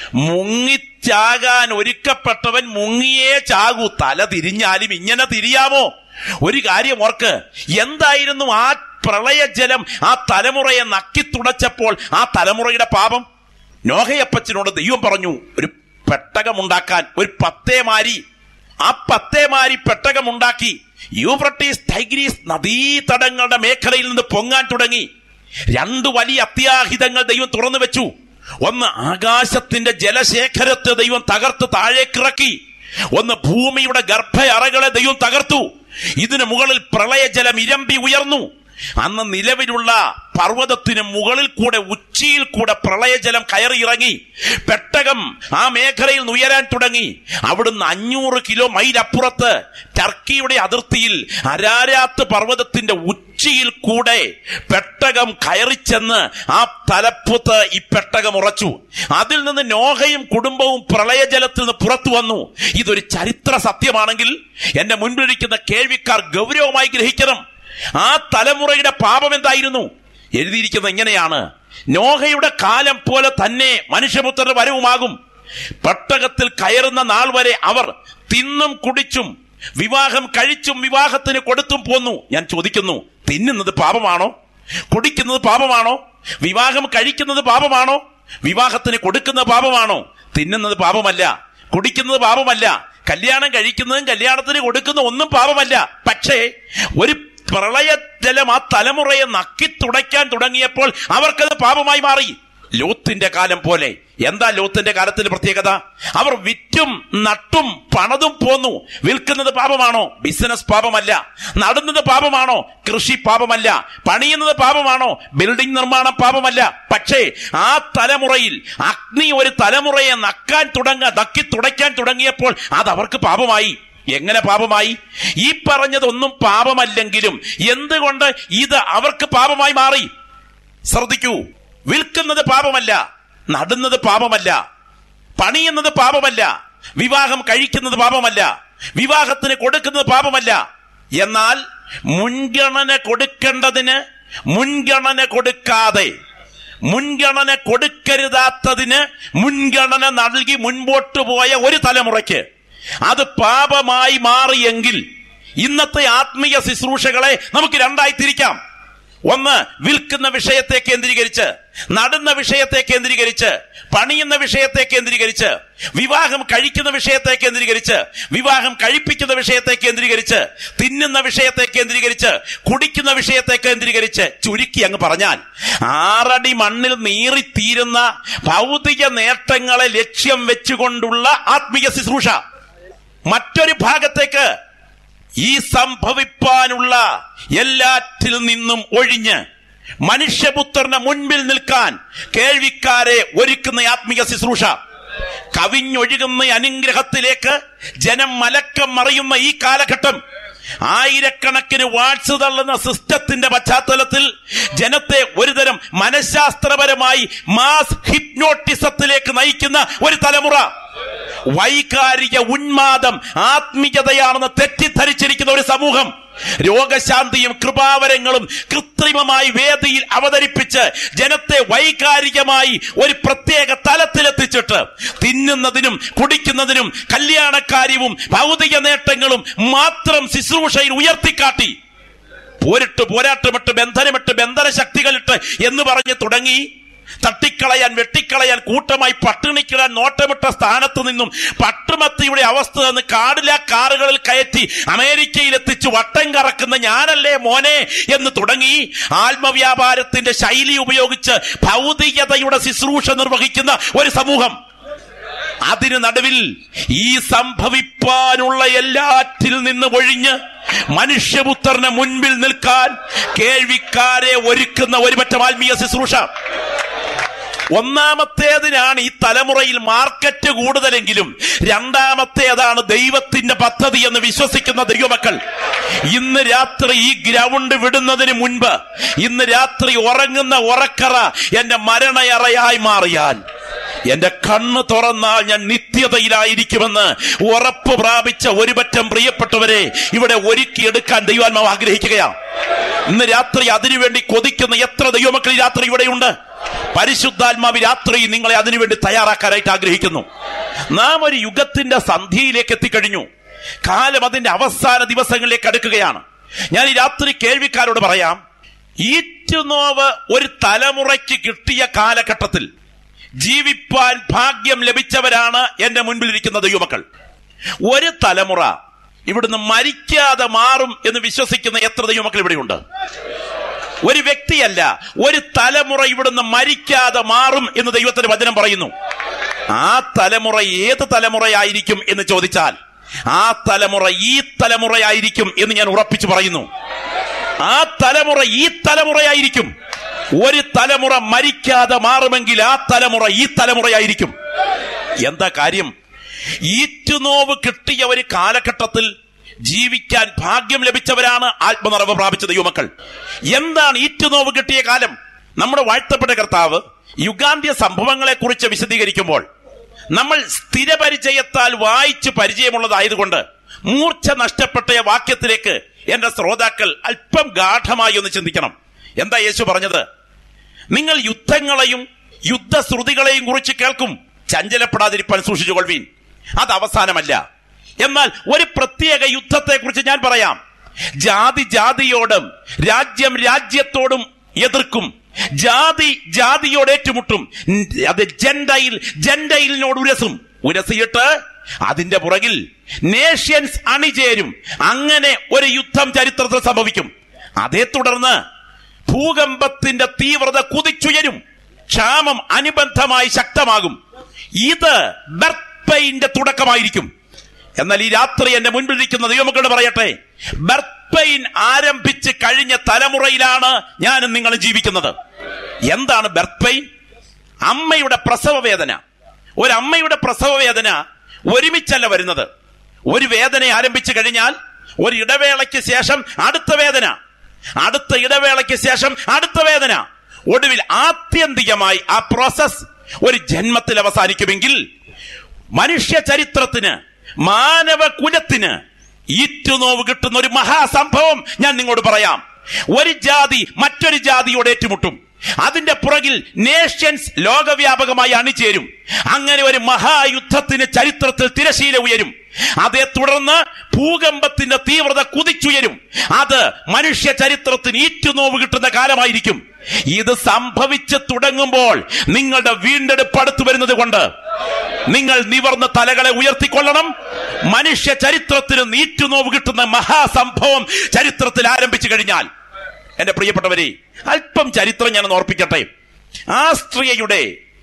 മുങ്ങിച്ചാകാൻ ഒരുക്കപ്പെട്ടവൻ മുങ്ങിയേ ചാകൂ തല തിരിഞ്ഞാലും ഇങ്ങനെ തിരിയാമോ ഒരു കാര്യം ഓർക്ക് എന്തായിരുന്നു ആ പ്രളയജലം ആ തലമുറയെ നക്കിത്തുടച്ചപ്പോൾ ആ തലമുറയുടെ പാപം നോഹയപ്പച്ചനോട് ദൈവം പറഞ്ഞു ഒരു പെട്ടകമുണ്ടാക്കാൻ ഒരു പത്തേമാരി ആ പത്തേമാരി പെട്ടകമുണ്ടാക്കി യൂഫ്രട്ടീസ് ടൈഗ്രീസ് നദീതടങ്ങളുടെ മേഖലയിൽ നിന്ന് പൊങ്ങാൻ തുടങ്ങി രണ്ടു വലിയ അത്യാഹിതങ്ങൾ ദൈവം തുറന്നു വെച്ചു ഒന്ന് ആകാശത്തിന്റെ ജലശേഖരത്തെ ദൈവം തകർത്ത് താഴേക്കിറക്കി ഒന്ന് ഭൂമിയുടെ ഗർഭയറകളെ ദൈവം തകർത്തു ഇതിനു മുകളിൽ പ്രളയജലം ഇരമ്പി ഉയർന്നു അന്ന് നിലവിലുള്ള പർവ്വതത്തിന് മുകളിൽ കൂടെ ഉച്ചിയിൽ കൂടെ പ്രളയജലം കയറി ഇറങ്ങി പെട്ടകം ആ മേഖലയിൽ നിന്ന് ഉയരാൻ തുടങ്ങി അവിടുന്ന് അഞ്ഞൂറ് കിലോ മൈൽ അപ്പുറത്ത് ടർക്കിയുടെ അതിർത്തിയിൽ അരാരാത്ത് പർവ്വതത്തിന്റെ ഉച്ചിയിൽ കൂടെ പെട്ടകം കയറിച്ചെന്ന് ആ തലപ്പുത്ത് ഈ പെട്ടകം ഉറച്ചു അതിൽ നിന്ന് നോഹയും കുടുംബവും പ്രളയജലത്തിൽ നിന്ന് പുറത്തു വന്നു ഇതൊരു ചരിത്ര സത്യമാണെങ്കിൽ എന്റെ മുൻപിലിരിക്കുന്ന കേൾവിക്കാർ ഗൗരവമായി ഗ്രഹിക്കണം ആ തലമുറയുടെ പാപം എന്തായിരുന്നു എഴുതിയിരിക്കുന്നത് ഇങ്ങനെയാണ് നോഹയുടെ കാലം പോലെ തന്നെ മനുഷ്യപുത്രന്റെ വരവുമാകും പട്ടകത്തിൽ കയറുന്ന നാൾ വരെ അവർ തിന്നും കുടിച്ചും വിവാഹം കഴിച്ചും വിവാഹത്തിന് കൊടുത്തും പോന്നു ഞാൻ ചോദിക്കുന്നു തിന്നുന്നത് പാപമാണോ കുടിക്കുന്നത് പാപമാണോ വിവാഹം കഴിക്കുന്നത് പാപമാണോ വിവാഹത്തിന് കൊടുക്കുന്നത് പാപമാണോ തിന്നുന്നത് പാപമല്ല കുടിക്കുന്നത് പാപമല്ല കല്യാണം കഴിക്കുന്നതും കല്യാണത്തിന് കൊടുക്കുന്ന ഒന്നും പാപമല്ല പക്ഷേ ഒരു പ്രളയജലം ആ തലമുറയെ നക്കി തുടയ്ക്കാൻ തുടങ്ങിയപ്പോൾ അവർക്കത് പാപമായി മാറി ലോത്തിന്റെ കാലം പോലെ എന്താ ലോത്തിന്റെ കാലത്തിന്റെ പ്രത്യേകത അവർ വിറ്റും നട്ടും പണതും പോന്നു വിൽക്കുന്നത് പാപമാണോ ബിസിനസ് പാപമല്ല നടുന്നത് പാപമാണോ കൃഷി പാപമല്ല പണിയുന്നത് പാപമാണോ ബിൽഡിംഗ് നിർമ്മാണം പാപമല്ല പക്ഷേ ആ തലമുറയിൽ അഗ്നി ഒരു തലമുറയെ നക്കാൻ തുടങ്ങ നക്കി തുടയ്ക്കാൻ തുടങ്ങിയപ്പോൾ അത് അവർക്ക് പാപമായി എങ്ങനെ പാപമായി ഈ പറഞ്ഞതൊന്നും പാപമല്ലെങ്കിലും എന്തുകൊണ്ട് ഇത് അവർക്ക് പാപമായി മാറി ശ്രദ്ധിക്കൂ വിൽക്കുന്നത് പാപമല്ല നടുന്നത് പാപമല്ല പണിയുന്നത് പാപമല്ല വിവാഹം കഴിക്കുന്നത് പാപമല്ല വിവാഹത്തിന് കൊടുക്കുന്നത് പാപമല്ല എന്നാൽ മുൻഗണന കൊടുക്കേണ്ടതിന് മുൻഗണന കൊടുക്കാതെ മുൻഗണന കൊടുക്കരുതാത്തതിന് മുൻഗണന നൽകി മുൻപോട്ട് പോയ ഒരു തലമുറയ്ക്ക് അത് പാപമായി മാറിയെങ്കിൽ ഇന്നത്തെ ആത്മീയ ശുശ്രൂഷകളെ നമുക്ക് രണ്ടായി തിരിക്കാം ഒന്ന് വിൽക്കുന്ന വിഷയത്തെ കേന്ദ്രീകരിച്ച് നടുന്ന വിഷയത്തെ കേന്ദ്രീകരിച്ച് പണിയുന്ന വിഷയത്തെ കേന്ദ്രീകരിച്ച് വിവാഹം കഴിക്കുന്ന വിഷയത്തെ കേന്ദ്രീകരിച്ച് വിവാഹം കഴിപ്പിക്കുന്ന വിഷയത്തെ കേന്ദ്രീകരിച്ച് തിന്നുന്ന വിഷയത്തെ കേന്ദ്രീകരിച്ച് കുടിക്കുന്ന വിഷയത്തെ കേന്ദ്രീകരിച്ച് ചുരുക്കി അങ്ങ് പറഞ്ഞാൽ ആറടി മണ്ണിൽ നീറിത്തീരുന്ന ഭൗതിക നേട്ടങ്ങളെ ലക്ഷ്യം വെച്ചുകൊണ്ടുള്ള ആത്മീയ ശുശ്രൂഷ മറ്റൊരു ഭാഗത്തേക്ക് ഈ സംഭവിപ്പാനുള്ള എല്ലാറ്റിൽ നിന്നും ഒഴിഞ്ഞ് മനുഷ്യപുത്രന്റെ മുൻപിൽ നിൽക്കാൻ കേൾവിക്കാരെ ഒരുക്കുന്ന ആത്മീയ ശുശ്രൂഷ കവിഞ്ഞൊഴുകുന്ന അനുഗ്രഹത്തിലേക്ക് ജനം മലക്കം മറിയുന്ന ഈ കാലഘട്ടം ആയിരക്കണക്കിന് വാട്സ് തള്ളുന്ന സിസ്റ്റത്തിന്റെ പശ്ചാത്തലത്തിൽ ജനത്തെ ഒരുതരം മനഃശാസ്ത്രപരമായി മാസ് ഹിപ്നോട്ടിസത്തിലേക്ക് നയിക്കുന്ന ഒരു തലമുറ വൈകാരിക ഉന്മാദം ആത്മീയതയാണെന്ന് തെറ്റിദ്ധരിച്ചിരിക്കുന്ന ഒരു സമൂഹം രോഗശാന്തിയും കൃപാവരങ്ങളും കൃത്രിമമായി വേദിയിൽ അവതരിപ്പിച്ച് ജനത്തെ വൈകാരികമായി ഒരു പ്രത്യേക തലത്തിലെത്തിച്ചിട്ട് തിന്നുന്നതിനും കുടിക്കുന്നതിനും കല്യാണക്കാര്യവും ഭൗതിക നേട്ടങ്ങളും മാത്രം ശുശ്രൂഷയിൽ ഉയർത്തിക്കാട്ടി പോരിട്ട് പോരാട്ടമിട്ട് ബന്ധനമിട്ട് ബന്ധന ശക്തികളിട്ട് എന്ന് പറഞ്ഞ് തുടങ്ങി തട്ടിക്കളയാൻ വെട്ടിക്കളയാൻ കൂട്ടമായി പട്ടിണിക്കിടാൻ നോട്ടമിട്ട സ്ഥാനത്ത് നിന്നും പട്ടുമത്തിയുടെ അവസ്ഥ നിന്ന് കാടില കാറുകളിൽ കയറ്റി അമേരിക്കയിൽ എത്തിച്ച് വട്ടം കറക്കുന്ന ഞാനല്ലേ മോനെ എന്ന് തുടങ്ങി ആത്മവ്യാപാരത്തിന്റെ ശൈലി ഉപയോഗിച്ച് ഭൗതികതയുടെ ശുശ്രൂഷ നിർവഹിക്കുന്ന ഒരു സമൂഹം അതിന് നടുവിൽ ഈ സംഭവിപ്പാനുള്ള എല്ലാറ്റിൽ നിന്ന് ഒഴിഞ്ഞ് മനുഷ്യപുത്രന് മുൻപിൽ നിൽക്കാൻ കേൾവിക്കാരെ ഒരുക്കുന്ന ഒരു പറ്റം ആത്മീയ ശുശ്രൂഷ ഒന്നാമത്തേതിനാണ് ഈ തലമുറയിൽ മാർക്കറ്റ് കൂടുതലെങ്കിലും രണ്ടാമത്തേതാണ് ദൈവത്തിന്റെ പദ്ധതി എന്ന് വിശ്വസിക്കുന്ന ദൈവമക്കൾ ഇന്ന് രാത്രി ഈ ഗ്രൗണ്ട് വിടുന്നതിന് മുൻപ് ഇന്ന് രാത്രി ഉറങ്ങുന്ന ഉറക്കറ എന്റെ മരണയറയായി മാറിയാൽ എന്റെ കണ്ണ് തുറന്നാൽ ഞാൻ നിത്യതയിലായിരിക്കുമെന്ന് ഉറപ്പ് പ്രാപിച്ച ഒരു പറ്റം പ്രിയപ്പെട്ടവരെ ഇവിടെ ഒരുക്കിയെടുക്കാൻ ദൈവാത്മാവ് ആഗ്രഹിക്കുകയാണ് ഇന്ന് രാത്രി അതിനുവേണ്ടി കൊതിക്കുന്ന എത്ര ദൈവമക്കൾ ഈ രാത്രി ഇവിടെയുണ്ട് പരിശുദ്ധാത്മാവ് രാത്രി നിങ്ങളെ അതിനുവേണ്ടി തയ്യാറാക്കാനായിട്ട് ആഗ്രഹിക്കുന്നു നാം ഒരു യുഗത്തിന്റെ സന്ധിയിലേക്ക് എത്തിക്കഴിഞ്ഞു കാലം അതിന്റെ അവസാന ദിവസങ്ങളിലേക്ക് അടുക്കുകയാണ് ഞാൻ ഈ രാത്രി കേൾവിക്കാരോട് പറയാം ഈറ്റുനോവ് ഒരു തലമുറയ്ക്ക് കിട്ടിയ കാലഘട്ടത്തിൽ ജീവിപ്പാൻ ഭാഗ്യം ലഭിച്ചവരാണ് എന്റെ മുൻപിലിരിക്കുന്ന ദൈവമക്കൾ ഒരു തലമുറ ഇവിടുന്ന് മരിക്കാതെ മാറും എന്ന് വിശ്വസിക്കുന്ന എത്ര ദൈവമക്കൾ ഇവിടെയുണ്ട് ഒരു വ്യക്തിയല്ല ഒരു തലമുറ ഇവിടുന്ന് മരിക്കാതെ മാറും എന്ന് ദൈവത്തിന്റെ വചനം പറയുന്നു ആ തലമുറ ഏത് തലമുറയായിരിക്കും എന്ന് ചോദിച്ചാൽ ആ തലമുറ ഈ തലമുറയായിരിക്കും എന്ന് ഞാൻ ഉറപ്പിച്ചു പറയുന്നു ആ തലമുറ ഈ തലമുറയായിരിക്കും ഒരു തലമുറ മരിക്കാതെ മാറുമെങ്കിൽ ആ തലമുറ ഈ തലമുറയായിരിക്കും എന്താ കാര്യം ഈറ്റുനോവ് കിട്ടിയ ഒരു കാലഘട്ടത്തിൽ ജീവിക്കാൻ ഭാഗ്യം ലഭിച്ചവരാണ് ആത്മനിറവ് പ്രാപിച്ച ദൈവമക്കൾ എന്താണ് ഈറ്റുനോവ് കിട്ടിയ കാലം നമ്മുടെ വാഴ്ത്തപ്പെട്ട കർത്താവ് യുഗാന്ത്യ സംഭവങ്ങളെ കുറിച്ച് വിശദീകരിക്കുമ്പോൾ നമ്മൾ സ്ഥിരപരിചയത്താൽ വായിച്ച് പരിചയമുള്ളതായതുകൊണ്ട് മൂർച്ച നഷ്ടപ്പെട്ട ഈ വാക്യത്തിലേക്ക് എന്റെ ശ്രോതാക്കൾ അല്പം ഗാഠമായി ഒന്ന് ചിന്തിക്കണം എന്താ യേശു പറഞ്ഞത് നിങ്ങൾ യുദ്ധങ്ങളെയും യുദ്ധശ്രുതികളെയും കുറിച്ച് കേൾക്കും ചഞ്ചലപ്പെടാതിരിപ്പാൻ സൂക്ഷിച്ചുകൊള്ളുവീൻ അത് അവസാനമല്ല എന്നാൽ ഒരു പ്രത്യേക യുദ്ധത്തെ കുറിച്ച് ഞാൻ പറയാം ജാതി ജാതിയോടും രാജ്യം രാജ്യത്തോടും എതിർക്കും ജാതി ജാതിയോട് ഏറ്റുമുട്ടും ഉം, അത് ജെൻഡയിൽ ജെൻഡയിലിനോട് ഉരസും ഉരസിയിട്ട് അതിന്റെ പുറകിൽ നേഷ്യൻസ് അണിചേരും അങ്ങനെ ഒരു യുദ്ധം ചരിത്രത്തിൽ സംഭവിക്കും അതേ തുടർന്ന് ഭൂകമ്പത്തിന്റെ തീവ്രത കുതിച്ചുയരും ക്ഷാമം അനുബന്ധമായി ശക്തമാകും ഇത് ബർത്ത് പെയിന്റെ തുടക്കമായിരിക്കും എന്നാൽ ഈ രാത്രി എന്റെ മുൻപിലിരിക്കുന്ന ദൈവമക്കളോട് പറയട്ടെ ബർത്ത് പെയിൻ ആരംഭിച്ച് കഴിഞ്ഞ തലമുറയിലാണ് ഞാനും നിങ്ങളും ജീവിക്കുന്നത് എന്താണ് ബർത്ത് പെയിൻ അമ്മയുടെ പ്രസവ വേദന ഒരമ്മയുടെ പ്രസവ വേദന ഒരുമിച്ചല്ല വരുന്നത് ഒരു വേദന ആരംഭിച്ചു കഴിഞ്ഞാൽ ഒരു ഇടവേളയ്ക്ക് ശേഷം അടുത്ത വേദന അടുത്ത ഇടവേളയ്ക്ക് ശേഷം അടുത്ത വേദന ഒടുവിൽ ആത്യന്തികമായി ആ പ്രോസസ് ഒരു ജന്മത്തിൽ അവസാനിക്കുമെങ്കിൽ മനുഷ്യ ചരിത്രത്തിന് മാനവ കുലത്തിന് ഈറ്റുനോവ് കിട്ടുന്ന ഒരു മഹാസംഭവം ഞാൻ നിങ്ങളോട് പറയാം ഒരു ജാതി മറ്റൊരു ജാതിയോട് ഏറ്റുമുട്ടും അതിന്റെ പുറകിൽ നേഷ്യൻസ് ലോകവ്യാപകമായി അണിചേരും അങ്ങനെ ഒരു മഹായുദ്ധത്തിന് ചരിത്രത്തിൽ തിരശീല ഉയരും അതേ തുടർന്ന് ഭൂകമ്പത്തിന്റെ തീവ്രത കുതിച്ചുയരും അത് മനുഷ്യ ചരിത്രത്തിന് ഈറ്റുനോവ് കിട്ടുന്ന കാലമായിരിക്കും ഇത് സംഭവിച്ചു തുടങ്ങുമ്പോൾ നിങ്ങളുടെ വീണ്ടെടുപ്പ് അടുത്തു വരുന്നത് കൊണ്ട് നിങ്ങൾ നിവർന്ന തലകളെ ഉയർത്തിക്കൊള്ളണം മനുഷ്യ ചരിത്രത്തിന് നീറ്റുനോവ് കിട്ടുന്ന മഹാസംഭവം ചരിത്രത്തിൽ ആരംഭിച്ചു കഴിഞ്ഞാൽ എന്റെ പ്രിയപ്പെട്ടവരെ അല്പം ചരിത്രം ഞാൻ ഓർപ്പിക്കട്ടെ ആസ്ട്രിയയുടെ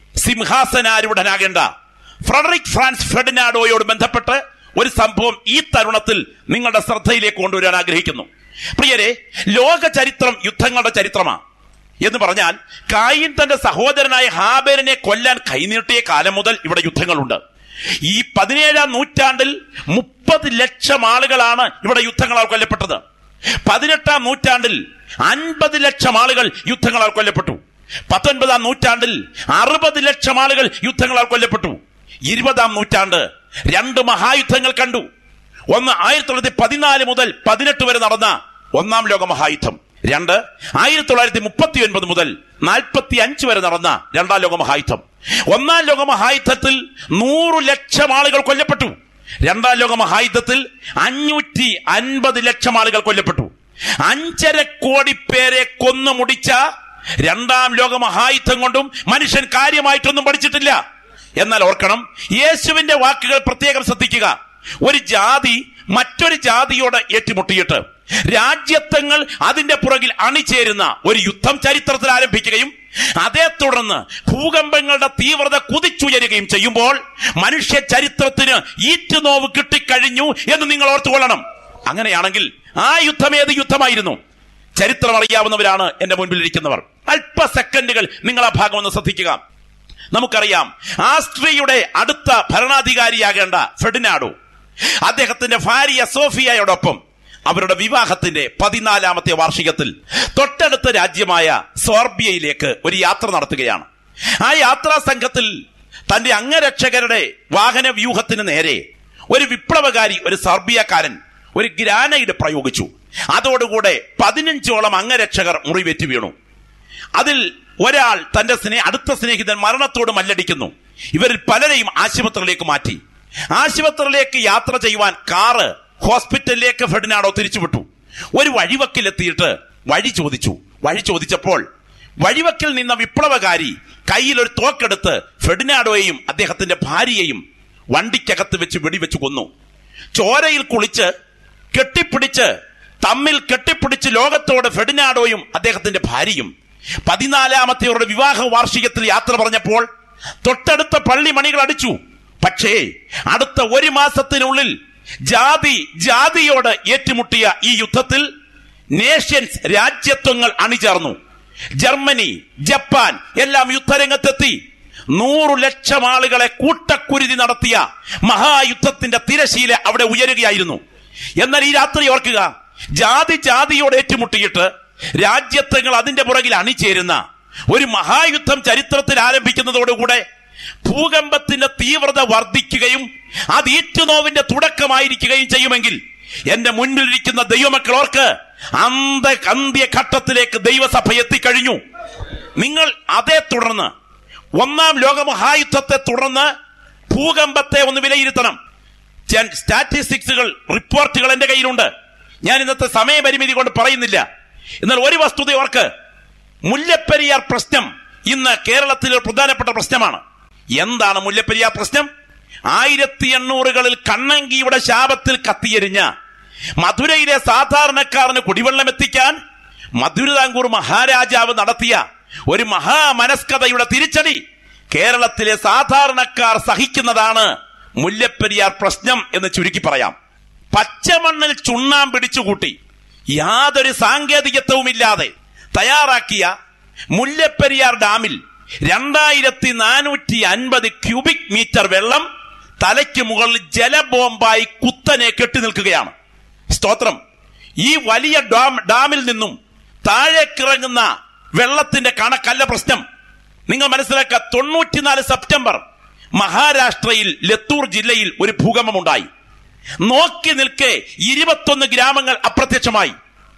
സിംഹാസനാരൂഢനാകേണ്ട ഫ്രെഡറിക് ഫ്രാൻസ് ഫെഡിനാഡോയോട് ബന്ധപ്പെട്ട് ഒരു സംഭവം ഈ തരുണത്തിൽ നിങ്ങളുടെ ശ്രദ്ധയിലേക്ക് കൊണ്ടുവരാൻ ആഗ്രഹിക്കുന്നു പ്രിയരെ ലോക ചരിത്രം യുദ്ധങ്ങളുടെ ചരിത്രമാണ് എന്ന് പറഞ്ഞാൽ കായിൻ തന്റെ സഹോദരനായ ഹാബേലിനെ കൊല്ലാൻ കൈനീട്ടിയ കാലം മുതൽ ഇവിടെ യുദ്ധങ്ങളുണ്ട് ഈ പതിനേഴാം നൂറ്റാണ്ടിൽ മുപ്പത് ലക്ഷം ആളുകളാണ് ഇവിടെ യുദ്ധങ്ങളാൽ കൊല്ലപ്പെട്ടത് പതിനെട്ടാം നൂറ്റാണ്ടിൽ അൻപത് ലക്ഷം ആളുകൾ യുദ്ധങ്ങളാൽ കൊല്ലപ്പെട്ടു പത്തൊൻപതാം നൂറ്റാണ്ടിൽ അറുപത് ലക്ഷം ആളുകൾ യുദ്ധങ്ങളാൽ കൊല്ലപ്പെട്ടു ഇരുപതാം നൂറ്റാണ്ട് രണ്ട് മഹായുദ്ധങ്ങൾ കണ്ടു ഒന്ന് ആയിരത്തി തൊള്ളായിരത്തി പതിനാല് മുതൽ പതിനെട്ട് വരെ നടന്ന ഒന്നാം ലോക മഹായുദ്ധം രണ്ട് ആയിരത്തി തൊള്ളായിരത്തി മുപ്പത്തി ഒൻപത് മുതൽ നാൽപ്പത്തി അഞ്ച് വരെ നടന്ന രണ്ടാം ലോക മഹായുദ്ധം ഒന്നാം ലോക മഹായുദ്ധത്തിൽ നൂറു ലക്ഷം ആളുകൾ കൊല്ലപ്പെട്ടു രണ്ടാം ലോക മഹായുദ്ധത്തിൽ അഞ്ഞൂറ്റി അൻപത് ലക്ഷം ആളുകൾ കൊല്ലപ്പെട്ടു അഞ്ചര കോടി പേരെ കൊന്നു മുടിച്ച രണ്ടാം ലോക മഹായുദ്ധം കൊണ്ടും മനുഷ്യൻ കാര്യമായിട്ടൊന്നും പഠിച്ചിട്ടില്ല എന്നാൽ ഓർക്കണം യേശുവിന്റെ വാക്കുകൾ പ്രത്യേകം ശ്രദ്ധിക്കുക ഒരു ജാതി മറ്റൊരു ജാതിയോട് ഏറ്റുമുട്ടിയിട്ട് രാജ്യത്വങ്ങൾ അതിന്റെ പുറകിൽ അണിചേരുന്ന ഒരു യുദ്ധം ചരിത്രത്തിൽ ആരംഭിക്കുകയും അതേ തുടർന്ന് ഭൂകമ്പങ്ങളുടെ തീവ്രത കുതിച്ചുയരുകയും ചെയ്യുമ്പോൾ മനുഷ്യ ചരിത്രത്തിന് ഈറ്റുനോവ് കിട്ടിക്കഴിഞ്ഞു എന്ന് നിങ്ങൾ ഓർത്തുകൊള്ളണം അങ്ങനെയാണെങ്കിൽ ആ യുദ്ധം ഏത് യുദ്ധമായിരുന്നു ചരിത്രം അറിയാവുന്നവരാണ് എന്റെ മുൻപിൽ ഇരിക്കുന്നവർ അല്പ സെക്കൻഡുകൾ നിങ്ങൾ ആ ഭാഗം ഒന്ന് ശ്രദ്ധിക്കുക നമുക്കറിയാം ആസ്ട്രിയയുടെ അടുത്ത ഭരണാധികാരിയാകേണ്ട ഫെഡിനാഡോ അദ്ദേഹത്തിന്റെ ഭാര്യ സോഫിയയോടൊപ്പം അവരുടെ വിവാഹത്തിന്റെ പതിനാലാമത്തെ വാർഷികത്തിൽ തൊട്ടടുത്ത രാജ്യമായ സോർബിയയിലേക്ക് ഒരു യാത്ര നടത്തുകയാണ് ആ യാത്രാ സംഘത്തിൽ തന്റെ അംഗരക്ഷകരുടെ വാഹന വ്യൂഹത്തിന് നേരെ ഒരു വിപ്ലവകാരി ഒരു സർബിയക്കാരൻ ഒരു ഗ്രാനൈഡ് പ്രയോഗിച്ചു അതോടുകൂടെ പതിനഞ്ചോളം അംഗരക്ഷകർ മുറിവേറ്റ് വീണു അതിൽ ഒരാൾ തന്റെ സ്നേ അടുത്ത സ്നേഹിതൻ മരണത്തോട് മല്ലടിക്കുന്നു ഇവരിൽ പലരെയും ആശുപത്രിയിലേക്ക് മാറ്റി ആശുപത്രിയിലേക്ക് യാത്ര ചെയ്യുവാൻ കാറ് ഹോസ്പിറ്റലിലേക്ക് ഫെഡിനാഡോ തിരിച്ചുവിട്ടു ഒരു വഴിവക്കിലെത്തിയിട്ട് വഴി ചോദിച്ചു വഴി ചോദിച്ചപ്പോൾ വഴിവക്കിൽ നിന്ന വിപ്ലവകാരി കയ്യിൽ ഒരു തോക്കെടുത്ത് ഫെഡിനാഡോയെയും അദ്ദേഹത്തിന്റെ ഭാര്യയെയും വണ്ടിക്കകത്ത് വെച്ച് വെടിവെച്ച് കൊന്നു ചോരയിൽ കുളിച്ച് കെട്ടിപ്പിടിച്ച് തമ്മിൽ കെട്ടിപ്പിടിച്ച് ലോകത്തോട് ഫെഡിനാഡോയും അദ്ദേഹത്തിന്റെ ഭാര്യയും പതിനാലാമത്തെവരുടെ വിവാഹ വാർഷികത്തിൽ യാത്ര പറഞ്ഞപ്പോൾ തൊട്ടടുത്ത പള്ളി മണികൾ അടിച്ചു പക്ഷേ അടുത്ത ഒരു മാസത്തിനുള്ളിൽ ജാതി ജാതിയോട് ഏറ്റുമുട്ടിയ ഈ യുദ്ധത്തിൽ നേഷ്യൻസ് രാജ്യത്വങ്ങൾ അണിചേർന്നു ജർമ്മനി ജപ്പാൻ എല്ലാം യുദ്ധരംഗത്തെത്തി നൂറു ലക്ഷം ആളുകളെ കൂട്ടക്കുരുതി നടത്തിയ മഹായുദ്ധത്തിന്റെ തിരശീല അവിടെ ഉയരുകയായിരുന്നു എന്നാൽ ഈ രാത്രി ഓർക്കുക ജാതി ജാതിയോട് ഏറ്റുമുട്ടിയിട്ട് രാജ്യത്വങ്ങൾ അതിന്റെ പുറകിൽ അണിചേരുന്ന ഒരു മഹായുദ്ധം ചരിത്രത്തിൽ ആരംഭിക്കുന്നതോടുകൂടെ ഭൂകമ്പത്തിന്റെ തീവ്രത വർദ്ധിക്കുകയും അത് ഈറ്റുനോവിന്റെ തുടക്കമായിരിക്കുകയും ചെയ്യുമെങ്കിൽ എന്റെ മുൻപിലിരിക്കുന്ന ദൈവമക്കൾ ഓർക്ക് അന്ത അന്ത്യഘട്ടത്തിലേക്ക് ദൈവസഭ എത്തിക്കഴിഞ്ഞു നിങ്ങൾ അതേ തുടർന്ന് ഒന്നാം ലോകമഹായുദ്ധത്തെ തുടർന്ന് ഭൂകമ്പത്തെ ഒന്ന് വിലയിരുത്തണം ഞാൻ സ്റ്റാറ്റിസ്റ്റിക്സുകൾ റിപ്പോർട്ടുകൾ എന്റെ കയ്യിലുണ്ട് ഞാൻ ഇന്നത്തെ സമയപരിമിതി കൊണ്ട് പറയുന്നില്ല എന്നാൽ ഒരു വസ്തുത ഓർക്ക് മുല്ലപ്പെരിയാർ പ്രശ്നം ഇന്ന് കേരളത്തിലെ ഒരു പ്രധാനപ്പെട്ട പ്രശ്നമാണ് എന്താണ് മുല്ലപ്പെരിയാർ പ്രശ്നം ആയിരത്തി എണ്ണൂറുകളിൽ കണ്ണങ്കിയുടെ ശാപത്തിൽ കത്തിയെരിഞ്ഞ മധുരയിലെ സാധാരണക്കാരന് കുടിവെള്ളം എത്തിക്കാൻ മധുരതാങ്കൂർ മഹാരാജാവ് നടത്തിയ ഒരു മഹാമനസ്കതയുടെ തിരിച്ചടി കേരളത്തിലെ സാധാരണക്കാർ സഹിക്കുന്നതാണ് മുല്ലപ്പെരിയാർ പ്രശ്നം എന്ന് ചുരുക്കി പറയാം പച്ചമണ്ണിൽ ചുണ്ണാൻ പിടിച്ചുകൂട്ടി യാതൊരു സാങ്കേതികത്വവുമില്ലാതെ തയ്യാറാക്കിയ മുല്ലപ്പെരിയാർ ഡാമിൽ രണ്ടായിരത്തി നാനൂറ്റി അൻപത് ക്യൂബിക് മീറ്റർ വെള്ളം തലയ്ക്ക് മുകളിൽ ജലബോംബായി കുത്തനെ കെട്ടി നിൽക്കുകയാണ് സ്തോത്രം ഈ വലിയ ഡാം ഡാമിൽ നിന്നും താഴേക്കിറങ്ങുന്ന വെള്ളത്തിന്റെ കണക്കല്ല പ്രശ്നം നിങ്ങൾ മനസ്സിലാക്കുക തൊണ്ണൂറ്റിനാല് സെപ്റ്റംബർ മഹാരാഷ്ട്രയിൽ ലത്തൂർ ജില്ലയിൽ ഒരു ഭൂകമ്പമുണ്ടായി നോക്കി നിൽക്കെ ഇരുപത്തൊന്ന് ഗ്രാമങ്ങൾ അപ്രത്യക്ഷമായി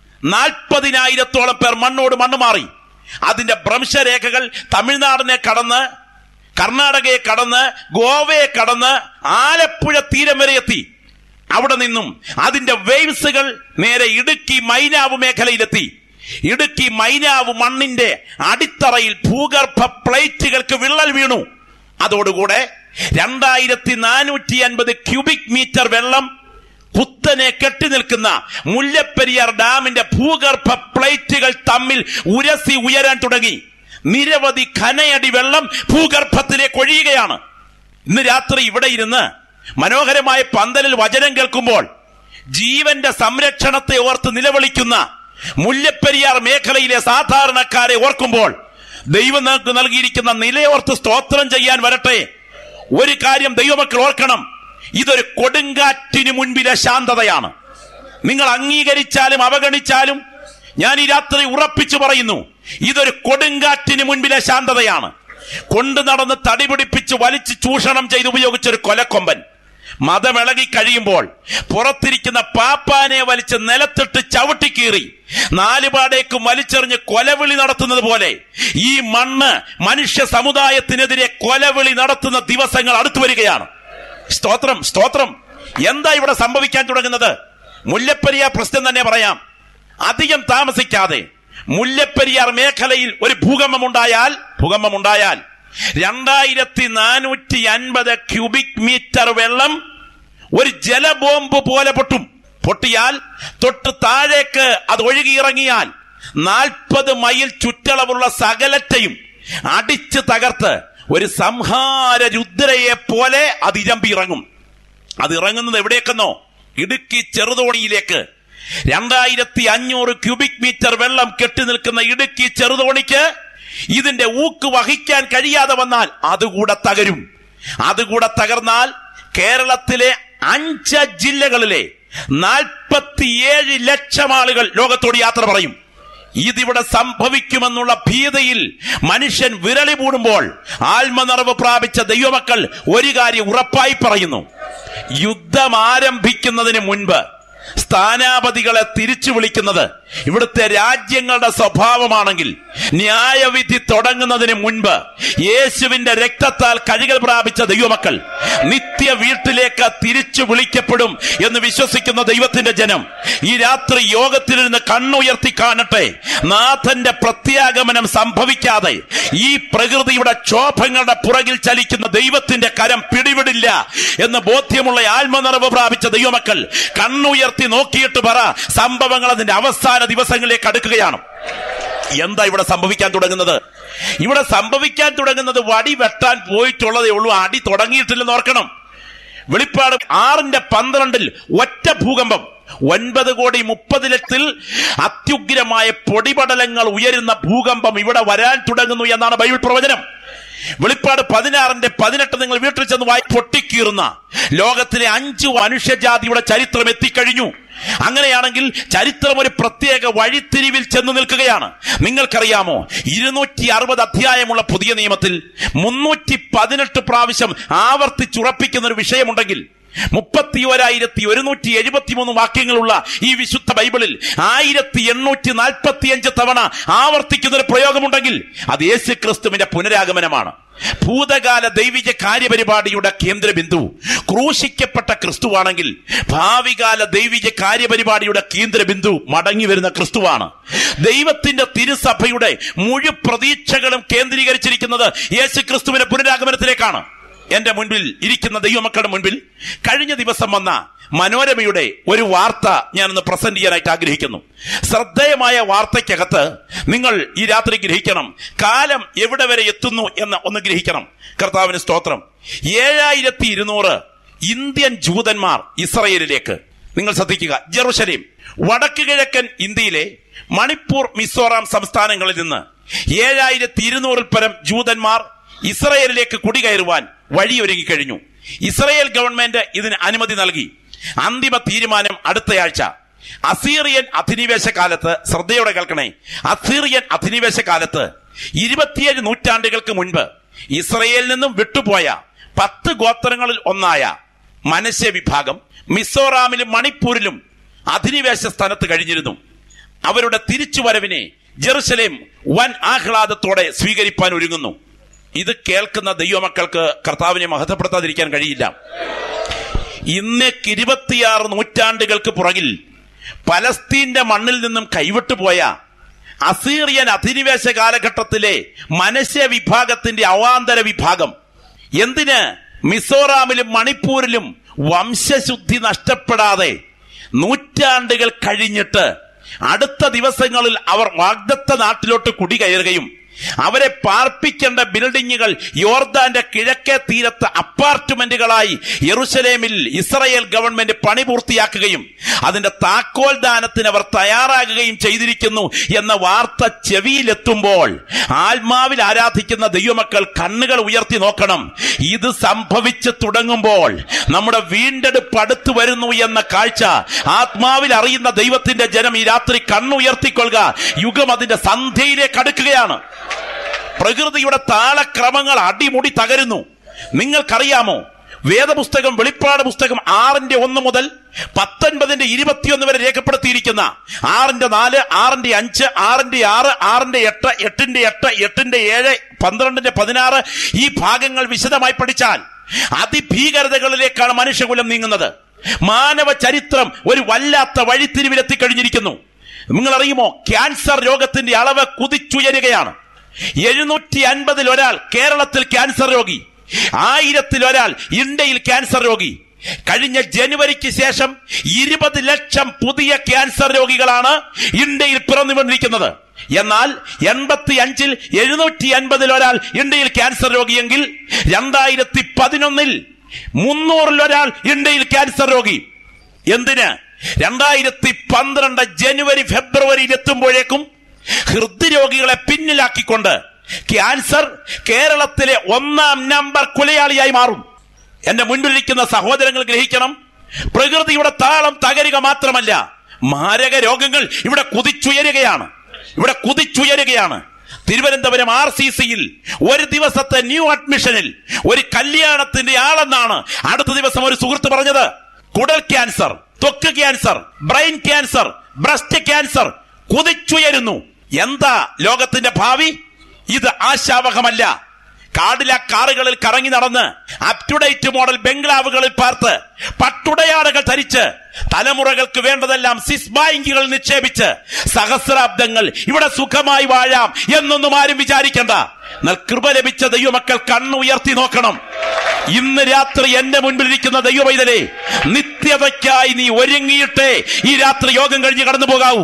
നാൽപ്പതിനായിരത്തോളം പേർ മണ്ണോട് മണ്ണ് മാറി അതിന്റെ ഭ്രംശരേഖകൾ തമിഴ്നാടിനെ കടന്ന് കർണാടകയെ കടന്ന് ഗോവയെ കടന്ന് ആലപ്പുഴ തീരം വരെ എത്തി അവിടെ നിന്നും അതിന്റെ വേവ്സുകൾ നേരെ ഇടുക്കി മൈനാവ് മേഖലയിലെത്തി ഇടുക്കി മൈനാവ് മണ്ണിന്റെ അടിത്തറയിൽ ഭൂഗർഭ പ്ലേറ്റുകൾക്ക് വിള്ളൽ വീണു അതോടുകൂടെ രണ്ടായിരത്തി നാനൂറ്റി അൻപത് ക്യൂബിക് മീറ്റർ വെള്ളം കുത്തനെ കെട്ടി നിൽക്കുന്ന മുല്ലപ്പെരിയാർ ഡാമിന്റെ ഭൂഗർഭ പ്ലേറ്റുകൾ തമ്മിൽ ഉരസി ഉയരാൻ തുടങ്ങി നിരവധി ഖനയടി വെള്ളം ഭൂഗർഭത്തിലേക്ക് ഒഴിയുകയാണ് ഇന്ന് രാത്രി ഇവിടെ ഇരുന്ന് മനോഹരമായ പന്തലിൽ വചനം കേൾക്കുമ്പോൾ ജീവന്റെ സംരക്ഷണത്തെ ഓർത്ത് നിലവിളിക്കുന്ന മുല്ലപ്പെരിയാർ മേഖലയിലെ സാധാരണക്കാരെ ഓർക്കുമ്പോൾ ദൈവം നമുക്ക് നൽകിയിരിക്കുന്ന നിലയോർത്ത് സ്തോത്രം ചെയ്യാൻ വരട്ടെ ഒരു കാര്യം ദൈവമക്കൾ ഓർക്കണം ഇതൊരു കൊടുങ്കാറ്റിന് മുൻപിലെ ശാന്തതയാണ് നിങ്ങൾ അംഗീകരിച്ചാലും അവഗണിച്ചാലും ഞാൻ ഈ രാത്രി ഉറപ്പിച്ചു പറയുന്നു ഇതൊരു കൊടുങ്കാറ്റിന് മുൻപിലെ ശാന്തതയാണ് കൊണ്ടു നടന്ന് തടി പിടിപ്പിച്ച് വലിച്ച് ചൂഷണം ചെയ്ത് ഉപയോഗിച്ച ഒരു കൊലക്കൊമ്പൻ മതമിളകി കഴിയുമ്പോൾ പുറത്തിരിക്കുന്ന പാപ്പാനെ വലിച്ച് നിലത്തിട്ട് ചവിട്ടിക്കീറി നാലുപാടേക്ക് വലിച്ചെറിഞ്ഞ് കൊലവിളി നടത്തുന്നത് പോലെ ഈ മണ്ണ് മനുഷ്യ സമുദായത്തിനെതിരെ കൊലവിളി നടത്തുന്ന ദിവസങ്ങൾ അടുത്തു വരികയാണ് സ്തോത്രം സ്തോത്രം എന്താ ഇവിടെ സംഭവിക്കാൻ തുടങ്ങുന്നത് മുല്ലപ്പെരിയാർ പ്രശ്നം തന്നെ പറയാം അധികം താമസിക്കാതെ മുല്ലപ്പെരിയാർ മേഖലയിൽ ഒരു ഭൂകമ്പം ഉണ്ടായാൽ ഭൂകമ്പം ഉണ്ടായാൽ രണ്ടായിരത്തി നാനൂറ്റി അൻപത് ക്യൂബിക് മീറ്റർ വെള്ളം ഒരു ജലബോംബ് പോലെ പൊട്ടും പൊട്ടിയാൽ തൊട്ട് താഴേക്ക് അത് ഒഴുകിയിറങ്ങിയാൽ നാൽപ്പത് മൈൽ ചുറ്റളവുള്ള സകലറ്റയും അടിച്ച് തകർത്ത് ഒരു സംഹാര രുദ്രയെ പോലെ അത് ഇരമ്പി ഇറങ്ങും അത് ഇറങ്ങുന്നത് എവിടേക്കെന്നോ ഇടുക്കി ചെറുതോണിയിലേക്ക് രണ്ടായിരത്തി അഞ്ഞൂറ് ക്യൂബിക് മീറ്റർ വെള്ളം കെട്ടി നിൽക്കുന്ന ഇടുക്കി ചെറുതോണിക്ക് ഇതിന്റെ ഊക്ക് വഹിക്കാൻ കഴിയാതെ വന്നാൽ അതുകൂടെ തകരും അതുകൂടെ തകർന്നാൽ കേരളത്തിലെ അഞ്ച് ജില്ലകളിലെ നാൽപ്പത്തിയേഴ് ലക്ഷം ആളുകൾ ലോകത്തോട് യാത്ര പറയും ഇതിവിടെ സംഭവിക്കുമെന്നുള്ള ഭീതിയിൽ മനുഷ്യൻ വിരളി മൂടുമ്പോൾ ആത്മനിറവ് പ്രാപിച്ച ദൈവമക്കൾ ഒരു കാര്യം ഉറപ്പായി പറയുന്നു യുദ്ധം ആരംഭിക്കുന്നതിന് മുൻപ് സ്ഥാനാപതികളെ തിരിച്ചു വിളിക്കുന്നത് ഇവിടുത്തെ രാജ്യങ്ങളുടെ സ്വഭാവമാണെങ്കിൽ ന്യായവിധി തുടങ്ങുന്നതിന് മുൻപ് യേശുവിന്റെ രക്തത്താൽ കഴുകൽ പ്രാപിച്ച ദൈവമക്കൾ നിത്യ വീട്ടിലേക്ക് തിരിച്ചു വിളിക്കപ്പെടും എന്ന് വിശ്വസിക്കുന്ന ദൈവത്തിന്റെ ജനം ഈ രാത്രി യോഗത്തിലിരുന്ന് കണ്ണുയർത്തി കാണട്ടെ നാഥന്റെ പ്രത്യാഗമനം സംഭവിക്കാതെ ഈ പ്രകൃതിയുടെ ക്ഷോഭങ്ങളുടെ പുറകിൽ ചലിക്കുന്ന ദൈവത്തിന്റെ കരം പിടിവിടില്ല എന്ന് ബോധ്യമുള്ള ആത്മനിറവ് പ്രാപിച്ച ദൈവമക്കൾ കണ്ണുയർത്തി നോക്കിയിട്ട് പറ സംഭവങ്ങൾ അതിന്റെ അവസാന ദിവസങ്ങളിലേക്ക് അടുക്കുകയാണ് എന്താ ഇവിടെ സംഭവിക്കാൻ തുടങ്ങുന്നത് ഇവിടെ സംഭവിക്കാൻ തുടങ്ങുന്നത് വടി വെട്ടാൻ പോയിട്ടുള്ളതേ ഉള്ളൂ അടി തുടങ്ങിയിട്ടില്ലെന്ന് ഓർക്കണം വെളിപ്പാട് ആറിന്റെ പന്ത്രണ്ടിൽ ഒറ്റ ഭൂകമ്പം ഒൻപത് കോടി മുപ്പത് ലക്ഷത്തിൽ അത്യുഗ്രമായ പൊടിപടലങ്ങൾ ഉയരുന്ന ഭൂകമ്പം ഇവിടെ വരാൻ തുടങ്ങുന്നു എന്നാണ് ബൈബിൾ പ്രവചനം വെളിപ്പാട് പതിനാറിന്റെ പതിനെട്ട് നിങ്ങൾ വീട്ടിൽ ചെന്ന് വായി പൊട്ടിക്കീറുന്ന ലോകത്തിലെ അഞ്ചു മനുഷ്യജാതിയുടെ ചരിത്രം എത്തിക്കഴിഞ്ഞു അങ്ങനെയാണെങ്കിൽ ചരിത്രം ഒരു പ്രത്യേക വഴിത്തിരിവിൽ ചെന്ന് നിൽക്കുകയാണ് നിങ്ങൾക്കറിയാമോ ഇരുന്നൂറ്റി അറുപത് അധ്യായമുള്ള പുതിയ നിയമത്തിൽ മുന്നൂറ്റി പതിനെട്ട് പ്രാവശ്യം ആവർത്തിച്ചുറപ്പിക്കുന്ന ഒരു വിഷയമുണ്ടെങ്കിൽ മുപ്പത്തി ഒരായിരത്തി ഒരുന്നൂറ്റി എഴുപത്തി മൂന്ന് വാക്യങ്ങളുള്ള ഈ വിശുദ്ധ ബൈബിളിൽ ആയിരത്തി എണ്ണൂറ്റി നാൽപ്പത്തിയഞ്ച് തവണ ആവർത്തിക്കുന്ന ഒരു പ്രയോഗമുണ്ടെങ്കിൽ അത് യേശു ക്രിസ്തുവിന്റെ പുനരാഗമനമാണ് ഭൂതകാല ദൈവിക കാര്യപരിപാടിയുടെ കേന്ദ്രബിന്ദു ക്രൂശിക്കപ്പെട്ട ക്രിസ്തുവാണെങ്കിൽ ഭാവികാല ദൈവിക കാര്യപരിപാടിയുടെ കേന്ദ്രബിന്ദു മടങ്ങി വരുന്ന ക്രിസ്തുവാണ് ദൈവത്തിന്റെ തിരുസഭയുടെ മുഴു പ്രതീക്ഷകളും കേന്ദ്രീകരിച്ചിരിക്കുന്നത് യേശു ക്രിസ്തുവിന്റെ പുനരാഗമനത്തിലേക്കാണ് എന്റെ മുൻപിൽ ഇരിക്കുന്ന ദൈവമക്കളുടെ മുൻപിൽ കഴിഞ്ഞ ദിവസം വന്ന മനോരമയുടെ ഒരു വാർത്ത ഞാനൊന്ന് പ്രസന്റ് ചെയ്യാനായിട്ട് ആഗ്രഹിക്കുന്നു ശ്രദ്ധേയമായ വാർത്തയ്ക്കകത്ത് നിങ്ങൾ ഈ രാത്രി ഗ്രഹിക്കണം കാലം എവിടെ വരെ എത്തുന്നു എന്ന് ഒന്ന് ഗ്രഹിക്കണം കർത്താവിന് സ്തോത്രം ഏഴായിരത്തി ഇരുന്നൂറ് ഇന്ത്യൻ ജൂതന്മാർ ഇസ്രയേലിലേക്ക് നിങ്ങൾ ശ്രദ്ധിക്കുക ജെറുസലേം വടക്ക് കിഴക്കൻ ഇന്ത്യയിലെ മണിപ്പൂർ മിസോറാം സംസ്ഥാനങ്ങളിൽ നിന്ന് ഏഴായിരത്തി ഇരുന്നൂറിൽ പരം ജൂതന്മാർ ഇസ്രയേലിലേക്ക് കുടികയറുവാൻ വഴിയൊരുങ്ങി കഴിഞ്ഞു ഇസ്രയേൽ ഗവൺമെന്റ് ഇതിന് അനുമതി നൽകി അന്തിമ തീരുമാനം അടുത്തയാഴ്ച അസീറിയൻ അധിനിവേശ കാലത്ത് ശ്രദ്ധയോടെ കേൾക്കണേ അസീറിയൻ അധിനിവേശ കാലത്ത് ഇരുപത്തിയേഴ് നൂറ്റാണ്ടുകൾക്ക് മുൻപ് ഇസ്രയേലിൽ നിന്നും വിട്ടുപോയ പത്ത് ഗോത്രങ്ങളിൽ ഒന്നായ മനശ്യ വിഭാഗം മിസോറാമിലും മണിപ്പൂരിലും അധിനിവേശ സ്ഥാനത്ത് കഴിഞ്ഞിരുന്നു അവരുടെ തിരിച്ചുവരവിനെ ജെറുസലേം വൻ ആഹ്ലാദത്തോടെ സ്വീകരിപ്പാൻ ഒരുങ്ങുന്നു ഇത് കേൾക്കുന്ന ദൈവമക്കൾക്ക് കർത്താവിനെ മഹത്വപ്പെടുത്താതിരിക്കാൻ കഴിയില്ല ഇന്നേക്ക് ഇരുപത്തിയാറ് നൂറ്റാണ്ടുകൾക്ക് പുറകിൽ പലസ്തീന്റെ മണ്ണിൽ നിന്നും കൈവിട്ടുപോയ അസീറിയൻ അധിനിവേശ കാലഘട്ടത്തിലെ മനുഷ്യ വിഭാഗത്തിന്റെ അവാന്തര വിഭാഗം എന്തിന് മിസോറാമിലും മണിപ്പൂരിലും വംശശുദ്ധി നഷ്ടപ്പെടാതെ നൂറ്റാണ്ടുകൾ കഴിഞ്ഞിട്ട് അടുത്ത ദിവസങ്ങളിൽ അവർ വാഗ്ദത്ത നാട്ടിലോട്ട് കുടികയറുകയും അവരെ പാർപ്പിക്കേണ്ട ബിൽഡിങ്ങുകൾ യോർദാന്റെ കിഴക്കേ തീരത്ത് അപ്പാർട്ട്മെന്റുകളായി യെറുശലേമിൽ ഇസ്രയേൽ ഗവൺമെന്റ് പണി പൂർത്തിയാക്കുകയും അതിന്റെ താക്കോൽ ദാനത്തിന് അവർ തയ്യാറാകുകയും ചെയ്തിരിക്കുന്നു എന്ന വാർത്ത ചെവിയിലെത്തുമ്പോൾ ആത്മാവിൽ ആരാധിക്കുന്ന ദൈവമക്കൾ കണ്ണുകൾ ഉയർത്തി നോക്കണം ഇത് സംഭവിച്ചു തുടങ്ങുമ്പോൾ നമ്മുടെ വീണ്ടെടുപ്പ് അടുത്തു വരുന്നു എന്ന കാഴ്ച ആത്മാവിൽ അറിയുന്ന ദൈവത്തിന്റെ ജനം ഈ രാത്രി കണ്ണുയർത്തിക്കൊള്ളുക യുഗം അതിന്റെ സന്ധ്യയിലേക്ക് അടുക്കുകയാണ് പ്രകൃതിയുടെ താളക്രമങ്ങൾ അടിമുടി തകരുന്നു നിങ്ങൾക്കറിയാമോ വേദപുസ്തകം വെളിപ്പാട് പുസ്തകം ആറിന്റെ ഒന്ന് മുതൽ പത്തൊൻപതിന്റെ ഇരുപത്തിയൊന്ന് വരെ രേഖപ്പെടുത്തിയിരിക്കുന്ന ആറിന്റെ നാല് ആറിന്റെ അഞ്ച് ആറിന്റെ ആറ് ആറിന്റെ എട്ട് എട്ടിന്റെ എട്ട് എട്ടിന്റെ ഏഴ് പന്ത്രണ്ടിന്റെ പതിനാറ് ഈ ഭാഗങ്ങൾ വിശദമായി പഠിച്ചാൽ അതിഭീകരതകളിലേക്കാണ് മനുഷ്യകുലം നീങ്ങുന്നത് മാനവ ചരിത്രം ഒരു വല്ലാത്ത വഴിത്തിരിവിലെത്തിക്കഴിഞ്ഞിരിക്കുന്നു നിങ്ങൾ അറിയുമോ ക്യാൻസർ രോഗത്തിന്റെ അളവ് കുതിച്ചുയരുകയാണ് എഴുന്നൂറ്റി അൻപതിൽ ഒരാൾ കേരളത്തിൽ ക്യാൻസർ രോഗി ആയിരത്തിൽ ഒരാൾ ഇന്ത്യയിൽ ക്യാൻസർ രോഗി കഴിഞ്ഞ ജനുവരിക്ക് ശേഷം ഇരുപത് ലക്ഷം പുതിയ ക്യാൻസർ രോഗികളാണ് ഇന്ത്യയിൽ പിറന്നുകൊണ്ടിരിക്കുന്നത് എന്നാൽ എൺപത്തി അഞ്ചിൽ എഴുന്നൂറ്റി അൻപതിൽ ഒരാൾ ഇന്ത്യയിൽ ക്യാൻസർ രോഗിയെങ്കിൽ രണ്ടായിരത്തി പതിനൊന്നിൽ മുന്നൂറിൽ ഒരാൾ ഇന്ത്യയിൽ ക്യാൻസർ രോഗി എന്തിന് രണ്ടായിരത്തി പന്ത്രണ്ട് ജനുവരി ഫെബ്രുവരിയിൽ എത്തുമ്പോഴേക്കും ഹൃദ്രോഗികളെ പിന്നിലാക്കിക്കൊണ്ട് ക്യാൻസർ കേരളത്തിലെ ഒന്നാം നമ്പർ കൊലയാളിയായി മാറും എന്റെ മുൻപിലിരിക്കുന്ന സഹോദരങ്ങൾ ഗ്രഹിക്കണം പ്രകൃതിയുടെ താളം തകരുക മാത്രമല്ല മാരക രോഗങ്ങൾ ഇവിടെ കുതിച്ചുയരുകയാണ് ഇവിടെ കുതിച്ചുയരുകയാണ് തിരുവനന്തപുരം ആർ സി സിയിൽ ഒരു ദിവസത്തെ ന്യൂ അഡ്മിഷനിൽ ഒരു കല്യാണത്തിന്റെ ആളെന്നാണ് അടുത്ത ദിവസം ഒരു സുഹൃത്ത് പറഞ്ഞത് കുടൽ ക്യാൻസർ ത്വക്ക് cancer brain cancer breast cancer കുതിച്ചുയരുന്നു എന്താ ലോകത്തിന്റെ ഭാവി ഇത് ആശാവഹമല്ല കാടില കാറുകളിൽ കറങ്ങി നടന്ന് അപ് ടു ഡേറ്റ് മോഡൽ ബംഗ്ലാവുകളിൽ പാർത്ത് പട്ടുടയാടകൾ ധരിച്ച് തലമുറകൾക്ക് വേണ്ടതെല്ലാം സിസ് ബാങ്കുകൾ നിക്ഷേപിച്ച് സഹസ്രാബ്ദങ്ങൾ ഇവിടെ സുഖമായി വാഴാം എന്നൊന്നും ആരും വിചാരിക്കണ്ട എന്നാൽ കൃപ ലഭിച്ച ദൈവമക്കൾ കണ്ണുയർത്തി നോക്കണം ഇന്ന് രാത്രി എന്റെ മുൻപിലിരിക്കുന്ന ദൈവവൈതലേ നിത്യതയ്ക്കായി നീ ഒരുങ്ങിയിട്ടേ ഈ രാത്രി യോഗം കഴിഞ്ഞ് കടന്നു പോകാവൂ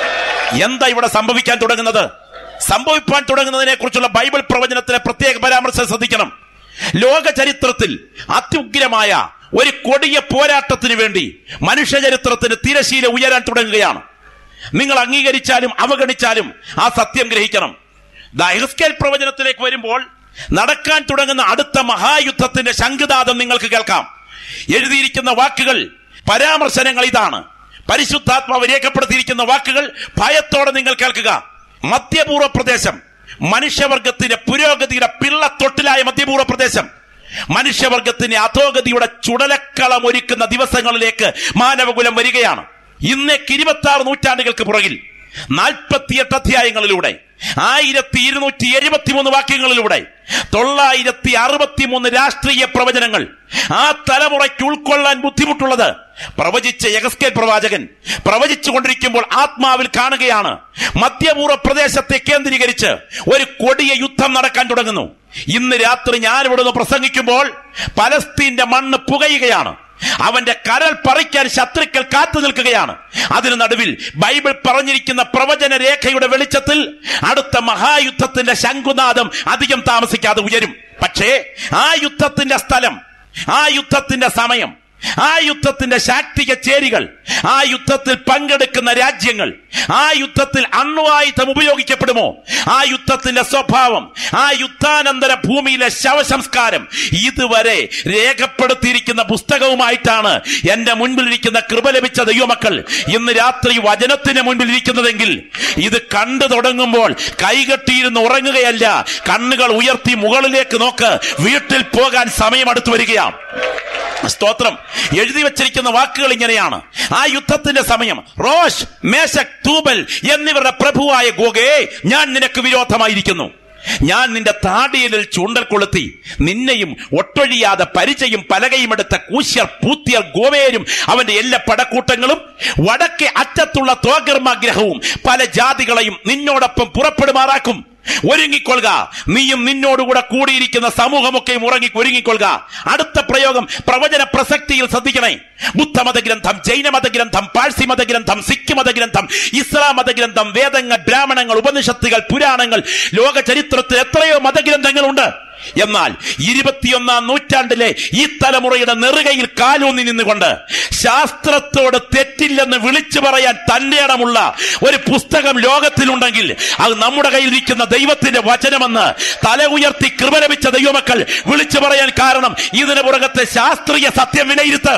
എന്താ ഇവിടെ സംഭവിക്കാൻ തുടങ്ങുന്നത് സംഭവിപ്പാൻ തുടങ്ങുന്നതിനെ കുറിച്ചുള്ള ബൈബിൾ പ്രവചനത്തിലെ പ്രത്യേക പരാമർശം ശ്രദ്ധിക്കണം ലോക ചരിത്രത്തിൽ അത്യുഗ്രമായ ഒരു കൊടിയ പോരാട്ടത്തിന് വേണ്ടി മനുഷ്യ ചരിത്രത്തിന് തിരശീല ഉയരാൻ തുടങ്ങുകയാണ് നിങ്ങൾ അംഗീകരിച്ചാലും അവഗണിച്ചാലും ആ സത്യം ഗ്രഹിക്കണം ദൈഹസ്കേൽ പ്രവചനത്തിലേക്ക് വരുമ്പോൾ നടക്കാൻ തുടങ്ങുന്ന അടുത്ത മഹായുദ്ധത്തിന്റെ ശംഖുനാദം നിങ്ങൾക്ക് കേൾക്കാം എഴുതിയിരിക്കുന്ന വാക്കുകൾ പരാമർശനങ്ങൾ ഇതാണ് പരിശുദ്ധാത്മാവ് രേഖപ്പെടുത്തിയിരിക്കുന്ന വാക്കുകൾ ഭയത്തോടെ നിങ്ങൾ കേൾക്കുക മധ്യപൂർവ്വ പ്രദേശം മനുഷ്യവർഗത്തിന്റെ പുരോഗതിയുടെ പിള്ളത്തൊട്ടിലായ മധ്യപൂർവ്വ പ്രദേശം മനുഷ്യവർഗത്തിന്റെ അധോഗതിയുടെ ചുടലക്കളം ഒരുക്കുന്ന ദിവസങ്ങളിലേക്ക് മാനവകുലം വരികയാണ് ഇന്നേക്ക് ഇരുപത്തി ആറ് നൂറ്റാണ്ടുകൾക്ക് പുറകിൽ നാൽപ്പത്തിയെട്ട് അധ്യായങ്ങളിലൂടെ ആയിരത്തി ഇരുന്നൂറ്റി എഴുപത്തിമൂന്ന് വാക്യങ്ങളിലൂടെ തൊള്ളായിരത്തി അറുപത്തിമൂന്ന് രാഷ്ട്രീയ പ്രവചനങ്ങൾ ആ തലമുറയ്ക്ക് ഉൾക്കൊള്ളാൻ ബുദ്ധിമുട്ടുള്ളത് പ്രവചിച്ച യഗസ്കേൽ പ്രവാചകൻ പ്രവചിച്ചുകൊണ്ടിരിക്കുമ്പോൾ ആത്മാവിൽ കാണുകയാണ് മധ്യപൂർവ്വ പ്രദേശത്തെ കേന്ദ്രീകരിച്ച് ഒരു കൊടിയ യുദ്ധം നടക്കാൻ തുടങ്ങുന്നു ഇന്ന് രാത്രി ഞാൻ ഇവിടുന്ന് പ്രസംഗിക്കുമ്പോൾ പലസ്തീന്റെ മണ്ണ് പുകയുകയാണ് അവന്റെ കരൽ പറിക്കാൻ ശത്രുക്കൾ കാത്തു നിൽക്കുകയാണ് അതിനു നടുവിൽ ബൈബിൾ പറഞ്ഞിരിക്കുന്ന പ്രവചന രേഖയുടെ വെളിച്ചത്തിൽ അടുത്ത മഹായുദ്ധത്തിന്റെ ശംഖുനാദം അധികം താമസിക്കാതെ ഉയരും പക്ഷേ ആ യുദ്ധത്തിന്റെ സ്ഥലം ആ യുദ്ധത്തിന്റെ സമയം ആ യുദ്ധത്തിന്റെ ശാക്തിക ചേരികൾ ആ യുദ്ധത്തിൽ പങ്കെടുക്കുന്ന രാജ്യങ്ങൾ ആ യുദ്ധത്തിൽ അണ്വായുധം ഉപയോഗിക്കപ്പെടുമോ ആ യുദ്ധത്തിന്റെ സ്വഭാവം ആ യുദ്ധാനന്തര ഭൂമിയിലെ ശവസംസ്കാരം ഇതുവരെ രേഖപ്പെടുത്തിയിരിക്കുന്ന പുസ്തകവുമായിട്ടാണ് എന്റെ മുൻപിലിരിക്കുന്ന കൃപ ലഭിച്ച ദൈവമക്കൾ ഇന്ന് രാത്രി വചനത്തിന് മുൻപിലിരിക്കുന്നതെങ്കിൽ ഇത് കണ്ടു തുടങ്ങുമ്പോൾ കൈകെട്ടിയിരുന്ന് ഉറങ്ങുകയല്ല കണ്ണുകൾ ഉയർത്തി മുകളിലേക്ക് നോക്ക് വീട്ടിൽ പോകാൻ സമയം അടുത്തു വരികയാണ് സ്തോത്രം എഴുതി വച്ചിരിക്കുന്ന വാക്കുകൾ ഇങ്ങനെയാണ് ആ യുദ്ധത്തിന്റെ സമയം റോഷ് മേശക് തൂബൽ എന്നിവരുടെ പ്രഭുവായ ഗോഗേ ഞാൻ നിനക്ക് വിരോധമായിരിക്കുന്നു ഞാൻ നിന്റെ താടിയലിൽ ചൂണ്ടൽ കൊളുത്തി നിന്നെയും ഒട്ടൊഴിയാതെ പരിചയും പലകയും എടുത്ത കൂശ്യർ പൂത്തിയർ ഗോവേരും അവന്റെ എല്ലാ പടക്കൂട്ടങ്ങളും വടക്കേ അറ്റത്തുള്ള തോഗർമാഗ്രഹവും പല ജാതികളെയും നിന്നോടൊപ്പം പുറപ്പെടുമാറാക്കും ഒരുങ്ങിക്കൊള്ളുക നീയും നിന്നോടുകൂടെ കൂടിയിരിക്കുന്ന സമൂഹമൊക്കെയും ഉറങ്ങി ഒരുങ്ങിക്കൊള്ളുക അടുത്ത പ്രയോഗം പ്രവചന പ്രസക്തിയിൽ ശ്രദ്ധിക്കണേ ബുദ്ധമത ഗ്രന്ഥം ജൈനമത ഗ്രന്ഥം പാഴ്സി മത ഗ്രന്ഥം സിഖ് മത ഗ്രന്ഥം ഇസ്ലാം മത ഗ്രന്ഥം വേദങ്ങൾ ബ്രാഹ്മണങ്ങൾ ഉപനിഷത്തുകൾ പുരാണങ്ങൾ ലോക ചരിത്രത്തിൽ എത്രയോ മതഗ്രന്ഥങ്ങളുണ്ട് എന്നാൽ ഇരുപത്തിയൊന്നാം നൂറ്റാണ്ടിലെ ഈ തലമുറയുടെ നെറുകയിൽ കാലൂന്നി നിന്നുകൊണ്ട് ശാസ്ത്രത്തോട് തെറ്റില്ലെന്ന് വിളിച്ചു പറയാൻ തന്റെ ഇടമുള്ള ഒരു പുസ്തകം ലോകത്തിലുണ്ടെങ്കിൽ അത് നമ്മുടെ കയ്യിലിരിക്കുന്ന ദൈവത്തിന്റെ വചനമെന്ന് തല ഉയർത്തി കൃപ ലഭിച്ച ദൈവമക്കൾ വിളിച്ചു പറയാൻ കാരണം ഇതിന് പുറകത്തെ ശാസ്ത്രീയ സത്യം വിലയിരുത്ത്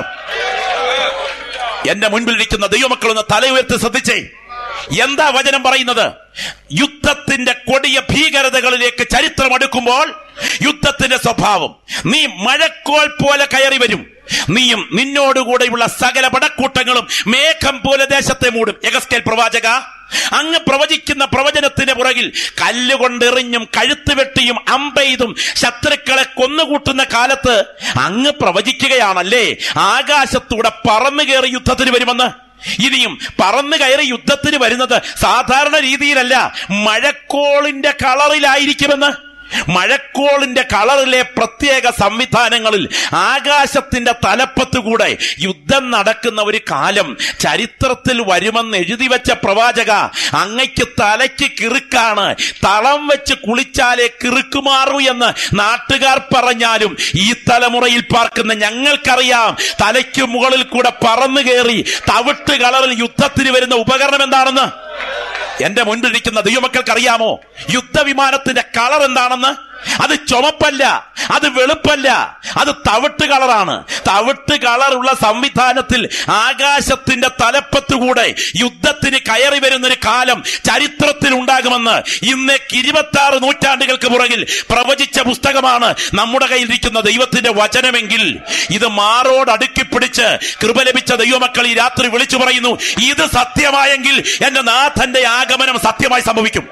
എന്റെ മുൻപിലിരിക്കുന്ന ദൈവമക്കൾ ഒന്ന് തല ഉയർത്തി ശ്രദ്ധിച്ചേ എന്താ വചനം പറയുന്നത് യുദ്ധത്തിന്റെ കൊടിയ ഭീകരതകളിലേക്ക് ചരിത്രം അടുക്കുമ്പോൾ യുദ്ധത്തിന്റെ സ്വഭാവം നീ മഴക്കോൾ പോലെ കയറി വരും നീയും നിന്നോടുകൂടെയുള്ള സകല പടക്കൂട്ടങ്ങളും മേഘം പോലെ ദേശത്തെ മൂടും എഗസ്കേൽ പ്രവാചക അങ്ങ് പ്രവചിക്കുന്ന പ്രവചനത്തിന് പുറകിൽ കല്ലുകൊണ്ടെറിഞ്ഞും കഴുത്ത് വെട്ടിയും അമ്പെയ്തും ശത്രുക്കളെ കൊന്നുകൂട്ടുന്ന കാലത്ത് അങ്ങ് പ്രവചിക്കുകയാണല്ലേ ആകാശത്തൂടെ പറന്നു കയറി യുദ്ധത്തിന് വരുമെന്ന് ഇനിയും പറന്നു കയറി യുദ്ധത്തിന് വരുന്നത് സാധാരണ രീതിയിലല്ല മഴക്കോളിന്റെ കളറിലായിരിക്കുമെന്ന് മഴക്കോളിന്റെ കളറിലെ പ്രത്യേക സംവിധാനങ്ങളിൽ ആകാശത്തിന്റെ തലപ്പത്തുകൂടെ യുദ്ധം നടക്കുന്ന ഒരു കാലം ചരിത്രത്തിൽ വരുമെന്ന് എഴുതി വെച്ച പ്രവാചക അങ്ങയ്ക്ക് തലയ്ക്ക് കിറുക്കാണ് തളം വെച്ച് കുളിച്ചാലേ കിറുക്കുമാറൂ എന്ന് നാട്ടുകാർ പറഞ്ഞാലും ഈ തലമുറയിൽ പാർക്കുന്ന ഞങ്ങൾക്കറിയാം തലയ്ക്ക് മുകളിൽ കൂടെ പറന്നു കയറി തവിട്ട് കളറിൽ യുദ്ധത്തിന് വരുന്ന ഉപകരണം എന്താണെന്ന് എന്റെ മുൻപിലിരിക്കുന്ന ദൈവമക്കൾക്ക് അറിയാമോ യുദ്ധവിമാനത്തിന്റെ കളർ എന്താണെന്ന് അത് ചുമപ്പല്ല അത് വെളുപ്പല്ല അത് തവിട്ട് കളറാണ് തവിട്ട് കളറുള്ള സംവിധാനത്തിൽ ആകാശത്തിന്റെ തലപ്പത്തുകൂടെ യുദ്ധത്തിന് കയറി വരുന്നൊരു കാലം ചരിത്രത്തിൽ ഉണ്ടാകുമെന്ന് ഇന്നേക്ക് ഇരുപത്തി ആറ് നൂറ്റാണ്ടുകൾക്ക് പുറകിൽ പ്രവചിച്ച പുസ്തകമാണ് നമ്മുടെ കയ്യിലിരിക്കുന്ന ദൈവത്തിന്റെ വചനമെങ്കിൽ ഇത് മാറോട് അടുക്കി പിടിച്ച് കൃപ ലഭിച്ച ദൈവമക്കൾ ഈ രാത്രി വിളിച്ചു പറയുന്നു ഇത് സത്യമായെങ്കിൽ എന്റെ നാഥന്റെ ആഗമനം സത്യമായി സംഭവിക്കും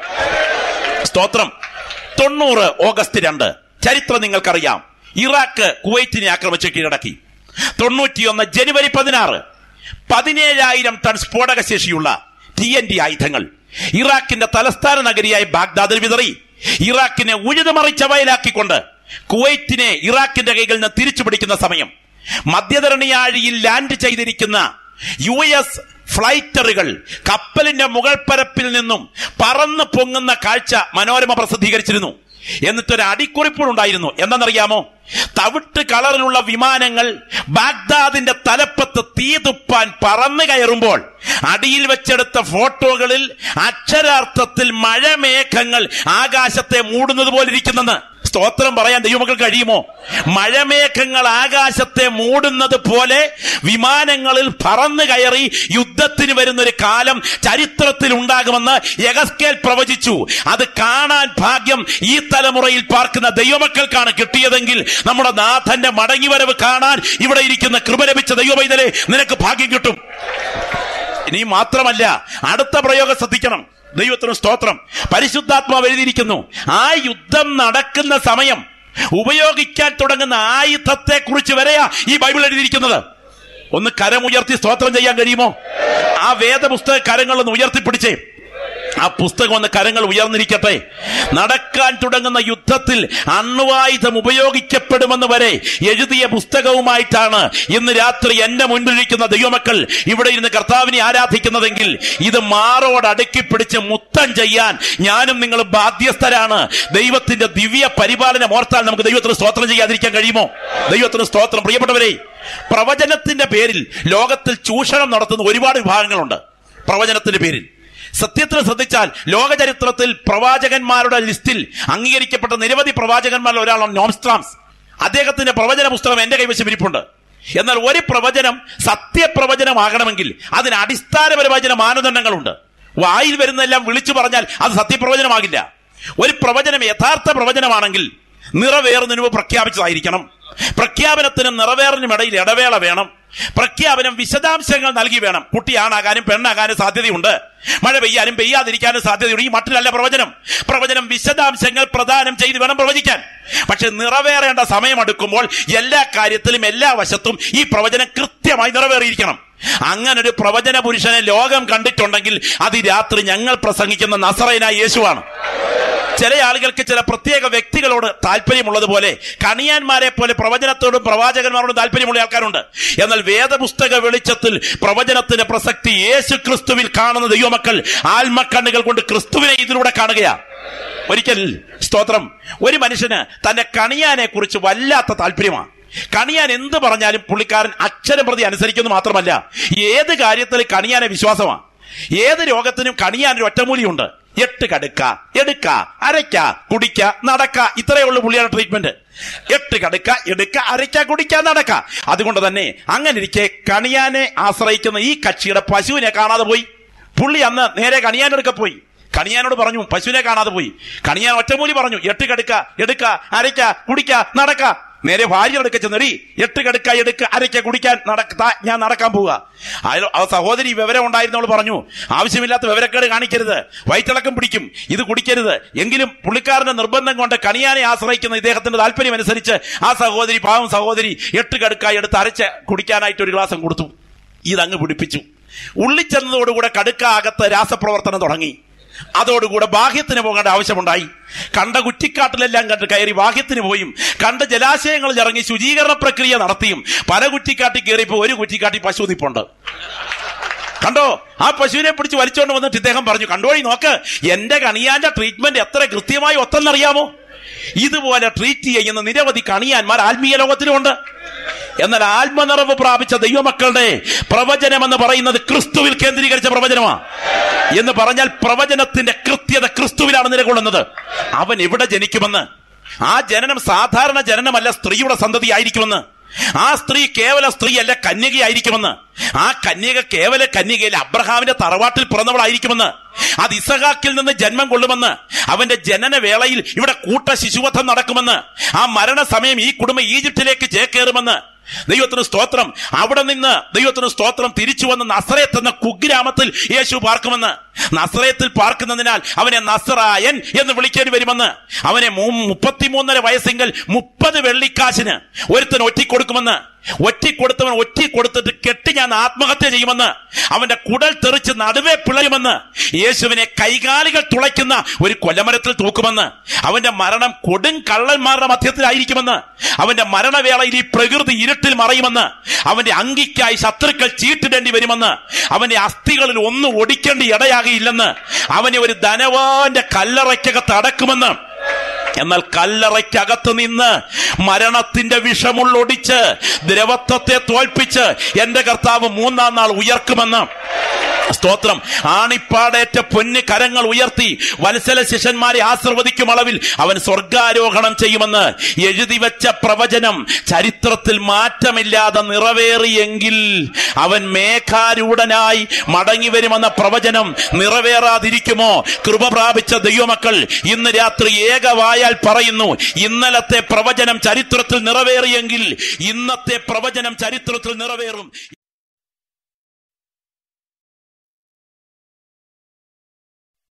സ്തോത്രം തൊണ്ണൂറ് ഓഗസ്റ്റ് രണ്ട് ചരിത്രം നിങ്ങൾക്കറിയാം ഇറാഖ് കുവൈറ്റിനെ ആക്രമിച്ച് കീഴടക്കി തൊണ്ണൂറ്റിയൊന്ന് ജനുവരി പതിനാറ് പതിനേഴായിരം ടൺ സ്ഫോടക ശേഷിയുള്ള ടി എൻ ഡി ആയുധങ്ങൾ ഇറാഖിന്റെ തലസ്ഥാന നഗരിയായ ബാഗ്ദാദിൽ വിതറി ഇറാഖിനെ ഉഴുതുമറിച്ച വയലാക്കിക്കൊണ്ട് കുവൈറ്റിനെ ഇറാഖിന്റെ കൈകളിൽ നിന്ന് തിരിച്ചു പിടിക്കുന്ന സമയം മധ്യധരണിയാഴിയിൽ ലാൻഡ് ചെയ്തിരിക്കുന്ന യു എസ് ഫ്ലൈറ്ററുകൾ കപ്പലിന്റെ മുകൾ പരപ്പിൽ നിന്നും പറന്ന് പൊങ്ങുന്ന കാഴ്ച മനോരമ പ്രസിദ്ധീകരിച്ചിരുന്നു എന്നിട്ടൊരു അടിക്കുറിപ്പുണ്ടായിരുന്നു എന്തെന്നറിയാമോ തവിട്ട് കളറിലുള്ള വിമാനങ്ങൾ ബാഗ്ദാദിന്റെ തലപ്പത്ത് തീ തുപ്പാൻ പറന്നു കയറുമ്പോൾ അടിയിൽ വെച്ചെടുത്ത ഫോട്ടോകളിൽ അക്ഷരാർത്ഥത്തിൽ മഴമേഘങ്ങൾ ആകാശത്തെ മൂടുന്നത് പോലെ ഇരിക്കുന്നെന്ന് സ്തോത്രം പറയാൻ ദൈവമക്കൾ കഴിയുമോ മഴമേഘങ്ങൾ ആകാശത്തെ മൂടുന്നത് പോലെ വിമാനങ്ങളിൽ പറന്നു കയറി യുദ്ധത്തിന് വരുന്ന ഒരു കാലം ചരിത്രത്തിൽ ഉണ്ടാകുമെന്ന് യഗസ്കേൽ പ്രവചിച്ചു അത് കാണാൻ ഭാഗ്യം ഈ തലമുറയിൽ പാർക്കുന്ന ദൈവമക്കൾക്കാണ് കിട്ടിയതെങ്കിൽ നമ്മുടെ നാഥന്റെ മടങ്ങിവരവ് കാണാൻ ഇവിടെ ഇരിക്കുന്ന കൃപ ലഭിച്ച ദൈവവൈതലെ നിനക്ക് ഭാഗ്യം കിട്ടും ഇനി മാത്രമല്ല അടുത്ത പ്രയോഗം ശ്രദ്ധിക്കണം ദൈവത്തിന് സ്തോത്രം പരിശുദ്ധാത്മാവ് എഴുതിയിരിക്കുന്നു ആ യുദ്ധം നടക്കുന്ന സമയം ഉപയോഗിക്കാൻ തുടങ്ങുന്ന ആയുധത്തെ കുറിച്ച് വരെയാ ഈ ബൈബിൾ എഴുതിയിരിക്കുന്നത് ഒന്ന് കരമുയർത്തി സ്തോത്രം ചെയ്യാൻ കഴിയുമോ ആ വേദപുസ്തക കരങ്ങളൊന്ന് ഉയർത്തിപ്പിടിച്ചേ ആ പുസ്തകം ഒന്ന് കരങ്ങൾ ഉയർന്നിരിക്കട്ടെ നടക്കാൻ തുടങ്ങുന്ന യുദ്ധത്തിൽ അണ്വായുധം ഉപയോഗിക്കപ്പെടുമെന്ന് വരെ എഴുതിയ പുസ്തകവുമായിട്ടാണ് ഇന്ന് രാത്രി എന്റെ മുൻപിലിരിക്കുന്ന ദൈവമക്കൾ ഇവിടെ ഇരുന്ന് കർത്താവിനെ ആരാധിക്കുന്നതെങ്കിൽ ഇത് മാറോട് അടുക്കി പിടിച്ച് മുത്തം ചെയ്യാൻ ഞാനും നിങ്ങൾ ബാധ്യസ്ഥരാണ് ദൈവത്തിന്റെ ദിവ്യ പരിപാലനം ഓർത്താൽ നമുക്ക് ദൈവത്തിന് സ്തോത്രം ചെയ്യാതിരിക്കാൻ കഴിയുമോ ദൈവത്തിന് സ്തോത്രം പ്രിയപ്പെട്ടവരെ പ്രവചനത്തിന്റെ പേരിൽ ലോകത്തിൽ ചൂഷണം നടത്തുന്ന ഒരുപാട് വിഭാഗങ്ങളുണ്ട് പ്രവചനത്തിന്റെ പേരിൽ സത്യത്തിൽ ശ്രദ്ധിച്ചാൽ ലോക ചരിത്രത്തിൽ പ്രവാചകന്മാരുടെ ലിസ്റ്റിൽ അംഗീകരിക്കപ്പെട്ട നിരവധി പ്രവാചകന്മാരിൽ ഒരാളാണ് നോംസ്ട്രാംസ് അദ്ദേഹത്തിന്റെ പ്രവചന പുസ്തകം എന്റെ കൈവശം ഇരിപ്പുണ്ട് എന്നാൽ ഒരു പ്രവചനം സത്യപ്രവചനമാകണമെങ്കിൽ അതിന് അടിസ്ഥാനപരമായ ചില മാനദണ്ഡങ്ങളുണ്ട് വായിൽ വരുന്നതെല്ലാം വിളിച്ചു പറഞ്ഞാൽ അത് സത്യപ്രവചനമാകില്ല ഒരു പ്രവചനം യഥാർത്ഥ പ്രവചനമാണെങ്കിൽ നിറവേറുന്നതിന് മുമ്പ് പ്രഖ്യാപിച്ചതായിരിക്കണം പ്രഖ്യാപനത്തിനും നിറവേറിനും ഇടയിൽ ഇടവേള വേണം പ്രഖ്യാപനം വിശദാംശങ്ങൾ നൽകി വേണം കുട്ടി ആണാകാനും പെണ്ണാകാനും സാധ്യതയുണ്ട് മഴ പെയ്യാനും പെയ്യാതിരിക്കാനും സാധ്യതയുണ്ട് ഈ മട്ടിലല്ല പ്രവചനം പ്രവചനം വിശദാംശങ്ങൾ പ്രദാനം ചെയ്ത് വേണം പ്രവചിക്കാൻ പക്ഷെ നിറവേറേണ്ട സമയമെടുക്കുമ്പോൾ എല്ലാ കാര്യത്തിലും എല്ലാ വശത്തും ഈ പ്രവചനം കൃത്യമായി നിറവേറിയിരിക്കണം അങ്ങനെ ഒരു പ്രവചന പുരുഷനെ ലോകം കണ്ടിട്ടുണ്ടെങ്കിൽ അത് ഈ രാത്രി ഞങ്ങൾ പ്രസംഗിക്കുന്ന നസറേനായ യേശുവാണ് ചില ആളുകൾക്ക് ചില പ്രത്യേക വ്യക്തികളോട് താല്പര്യമുള്ളതുപോലെ കണിയാന്മാരെ പോലെ പ്രവചനത്തോടും പ്രവാചകന്മാരോടും താല്പര്യമുള്ള ആൾക്കാരുണ്ട് എന്നാൽ വേദപുസ്തക വെളിച്ചത്തിൽ പ്രവചനത്തിന്റെ പ്രസക്തി യേശു ക്രിസ്തുവിൽ കാണുന്ന ദൈവമക്കൾ ആത്മക്കണ്ണുകൾ കൊണ്ട് ക്രിസ്തുവിനെ ഇതിലൂടെ കാണുകയാ ഒരിക്കൽ സ്തോത്രം ഒരു മനുഷ്യന് തന്റെ കണിയാനെ കുറിച്ച് വല്ലാത്ത താല്പര്യമാണ് കണിയാൻ എന്ത് പറഞ്ഞാലും പുള്ളിക്കാരൻ അക്ഷരം പ്രതി അനുസരിക്കുന്നു മാത്രമല്ല ഏത് കാര്യത്തിൽ കണിയാനെ വിശ്വാസമാണ് ഏത് രോഗത്തിനും കണിയാൻ ഒരു ഒറ്റമൂലിയുണ്ട് എട്ട് കടുക്ക എടുക്ക അരയ്ക്ക കുടിക്ക നടക്ക ഇത്രയേ ഉള്ളൂ പുള്ളിയുടെ ട്രീറ്റ്മെന്റ് എട്ട് കടുക്ക എടുക്ക അരയ്ക്ക കുടിക്ക നടക്ക അതുകൊണ്ട് തന്നെ അങ്ങനെ ഇരിക്കെ കണിയാനെ ആശ്രയിക്കുന്ന ഈ കക്ഷിയുടെ പശുവിനെ കാണാതെ പോയി പുള്ളി അന്ന് നേരെ കണിയാനൊടുക്കെ പോയി കണിയാനോട് പറഞ്ഞു പശുവിനെ കാണാതെ പോയി കണിയാൻ ഒറ്റമൂലി പറഞ്ഞു എട്ട് കടുക്ക എടുക്ക അരയ്ക്ക കുടിക്ക നടക്ക നേരെ ഭാര്യ എടുക്ക ചെന്നടി എട്ട് കടുക്ക എടുക്ക അരയ്ക്ക കുടിക്കാൻ നടക്ക ഞാൻ നടക്കാൻ പോവുക അയാൾ ആ സഹോദരി വിവരം ഉണ്ടായിരുന്നവൾ പറഞ്ഞു ആവശ്യമില്ലാത്ത വിവരക്കേട് കാണിക്കരുത് വയറ്റിളക്കം പിടിക്കും ഇത് കുടിക്കരുത് എങ്കിലും പുള്ളിക്കാരന്റെ നിർബന്ധം കൊണ്ട് കണിയാനെ ആശ്രയിക്കുന്ന ഇദ്ദേഹത്തിന്റെ താല്പര്യം അനുസരിച്ച് ആ സഹോദരി പാവം സഹോദരി എട്ട് കടുക്ക എടുത്ത് അരച്ച് കുടിക്കാനായിട്ട് ഒരു ഗ്ലാസം കൊടുത്തു ഇതങ്ങ് പിടിപ്പിച്ചു ഉള്ളിച്ചെന്നതോടുകൂടെ കടുക്ക അകത്ത് രാസപ്രവർത്തനം തുടങ്ങി അതോടുകൂടെ ബാഹ്യത്തിന് പോകേണ്ട ആവശ്യമുണ്ടായി കണ്ട കുറ്റിക്കാട്ടിലെല്ലാം കണ്ട് കയറി ബാഹ്യത്തിന് പോയും കണ്ട ജലാശയങ്ങളിൽ ഇറങ്ങി ശുചീകരണ പ്രക്രിയ നടത്തിയും പല കുറ്റിക്കാട്ടി കയറിയപ്പോ ഒരു കുറ്റിക്കാട്ടി പശു നിപ്പുണ്ട് കണ്ടോ ആ പശുവിനെ പിടിച്ച് വലിച്ചോണ്ട് വന്നിട്ട് ഇദ്ദേഹം പറഞ്ഞു കണ്ടോഴി നോക്ക് എന്റെ കണിയാന്റെ ട്രീറ്റ്മെന്റ് എത്ര കൃത്യമായി ഒത്തെന്നറിയാമോ ഇതുപോലെ ട്രീറ്റ് ചെയ്യുന്ന നിരവധി കണിയാന്മാർ ആത്മീയ ലോകത്തിലുമുണ്ട് എന്നാൽ ആത്മനിറവ് പ്രാപിച്ച ദൈവമക്കളുടെ പ്രവചനം എന്ന് പറയുന്നത് ക്രിസ്തുവിൽ കേന്ദ്രീകരിച്ച പ്രവചനമാണ് എന്ന് പറഞ്ഞാൽ പ്രവചനത്തിന്റെ കൃത്യത ക്രിസ്തുവിലാണ് നിലകൊള്ളുന്നത് അവൻ എവിടെ ജനിക്കുമെന്ന് ആ ജനനം സാധാരണ ജനനമല്ല സ്ത്രീയുടെ സന്തതി ആയിരിക്കുമെന്ന് ആ സ്ത്രീ കേവല സ്ത്രീയല്ല കന്യകയായിരിക്കുമെന്ന് ആ കന്യക കേവല കന്യകയിൽ അബ്രഹാമിന്റെ തറവാട്ടിൽ പിറന്നവളായിരിക്കുമെന്ന് അത് ഇസഹാക്കിൽ നിന്ന് ജന്മം കൊള്ളുമെന്ന് അവന്റെ ജനന വേളയിൽ ഇവിടെ കൂട്ട ശിശുവധം നടക്കുമെന്ന് ആ മരണസമയം ഈ കുടുംബം ഈജിപ്തിലേക്ക് ചേക്കേറുമെന്ന് ദൈവത്തിന് സ്തോത്രം അവിടെ നിന്ന് ദൈവത്തിന് സ്തോത്രം തിരിച്ചു വന്ന് നസറേത്ത് എന്ന കുഗ്രാമത്തിൽ യേശു പാർക്കുമെന്ന് നസറേത്തിൽ പാർക്കുന്നതിനാൽ അവനെ നസറായൻ എന്ന് വിളിക്കേണ്ടി വരുമെന്ന് അവനെ മു- മുപ്പത്തിമൂന്നര വയസ്സെങ്കിൽ മുപ്പത് വെള്ളിക്കാശിന് ഒരുത്തൻ ഒറ്റിക്കൊടുക്കുമെന്ന് ഒറ്റിക്കൊടുത്തവൻ ഒറ്റി കൊടുത്തിട്ട് കെട്ടി ഞാൻ ആത്മഹത്യ ചെയ്യുമെന്ന് അവന്റെ കുടൽ തെറിച്ച് നടുവേ പിളയുമെന്ന് യേശുവിനെ കൈകാലികൾ തുളയ്ക്കുന്ന ഒരു കൊലമരത്തിൽ തൂക്കുമെന്ന് അവന്റെ മരണം കൊടും കള്ളന്മാരുടെ മധ്യത്തിലായിരിക്കുമെന്ന് അവന്റെ മരണവേളയിൽ ഈ പ്രകൃതി ഇരുട്ടിൽ മറയുമെന്ന് അവന്റെ അങ്കിക്കായി ശത്രുക്കൾ ചീട്ടിടേണ്ടി വരുമെന്ന് അവന്റെ അസ്ഥികളിൽ ഒന്നും ഒടിക്കേണ്ടി ഇടയാകിയില്ലെന്ന് അവനെ ഒരു ധനവാന്റെ കല്ലറയ്ക്കകത്ത് അടക്കുമെന്ന് എന്നാൽ കല്ലറയ്ക്കകത്ത് നിന്ന് മരണത്തിന്റെ വിഷമുള്ളൊടിച്ച് ദ്രവത്വത്തെ തോൽപ്പിച്ച് എന്റെ കർത്താവ് മൂന്നാം നാൾ ഉയർക്കുമെന്ന് സ്തോത്രം ആണിപ്പാടേറ്റ പൊന്ന് കരങ്ങൾ ഉയർത്തി വത്സല ശിഷ്യന്മാരെ ആശീർവദിക്കും അളവിൽ അവൻ സ്വർഗാരോഹണം ചെയ്യുമെന്ന് എഴുതി വെച്ച പ്രവചനം ചരിത്രത്തിൽ മാറ്റമില്ലാതെ നിറവേറിയെങ്കിൽ അവൻ മേഘാരൂഢനായി മടങ്ങി വരുമെന്ന പ്രവചനം നിറവേറാതിരിക്കുമോ കൃപ പ്രാപിച്ച ദൈവമക്കൾ ഇന്ന് രാത്രി ഏകവായാൽ പറയുന്നു ഇന്നലത്തെ പ്രവചനം ചരിത്രത്തിൽ നിറവേറിയെങ്കിൽ ഇന്നത്തെ പ്രവചനം ചരിത്രത്തിൽ നിറവേറും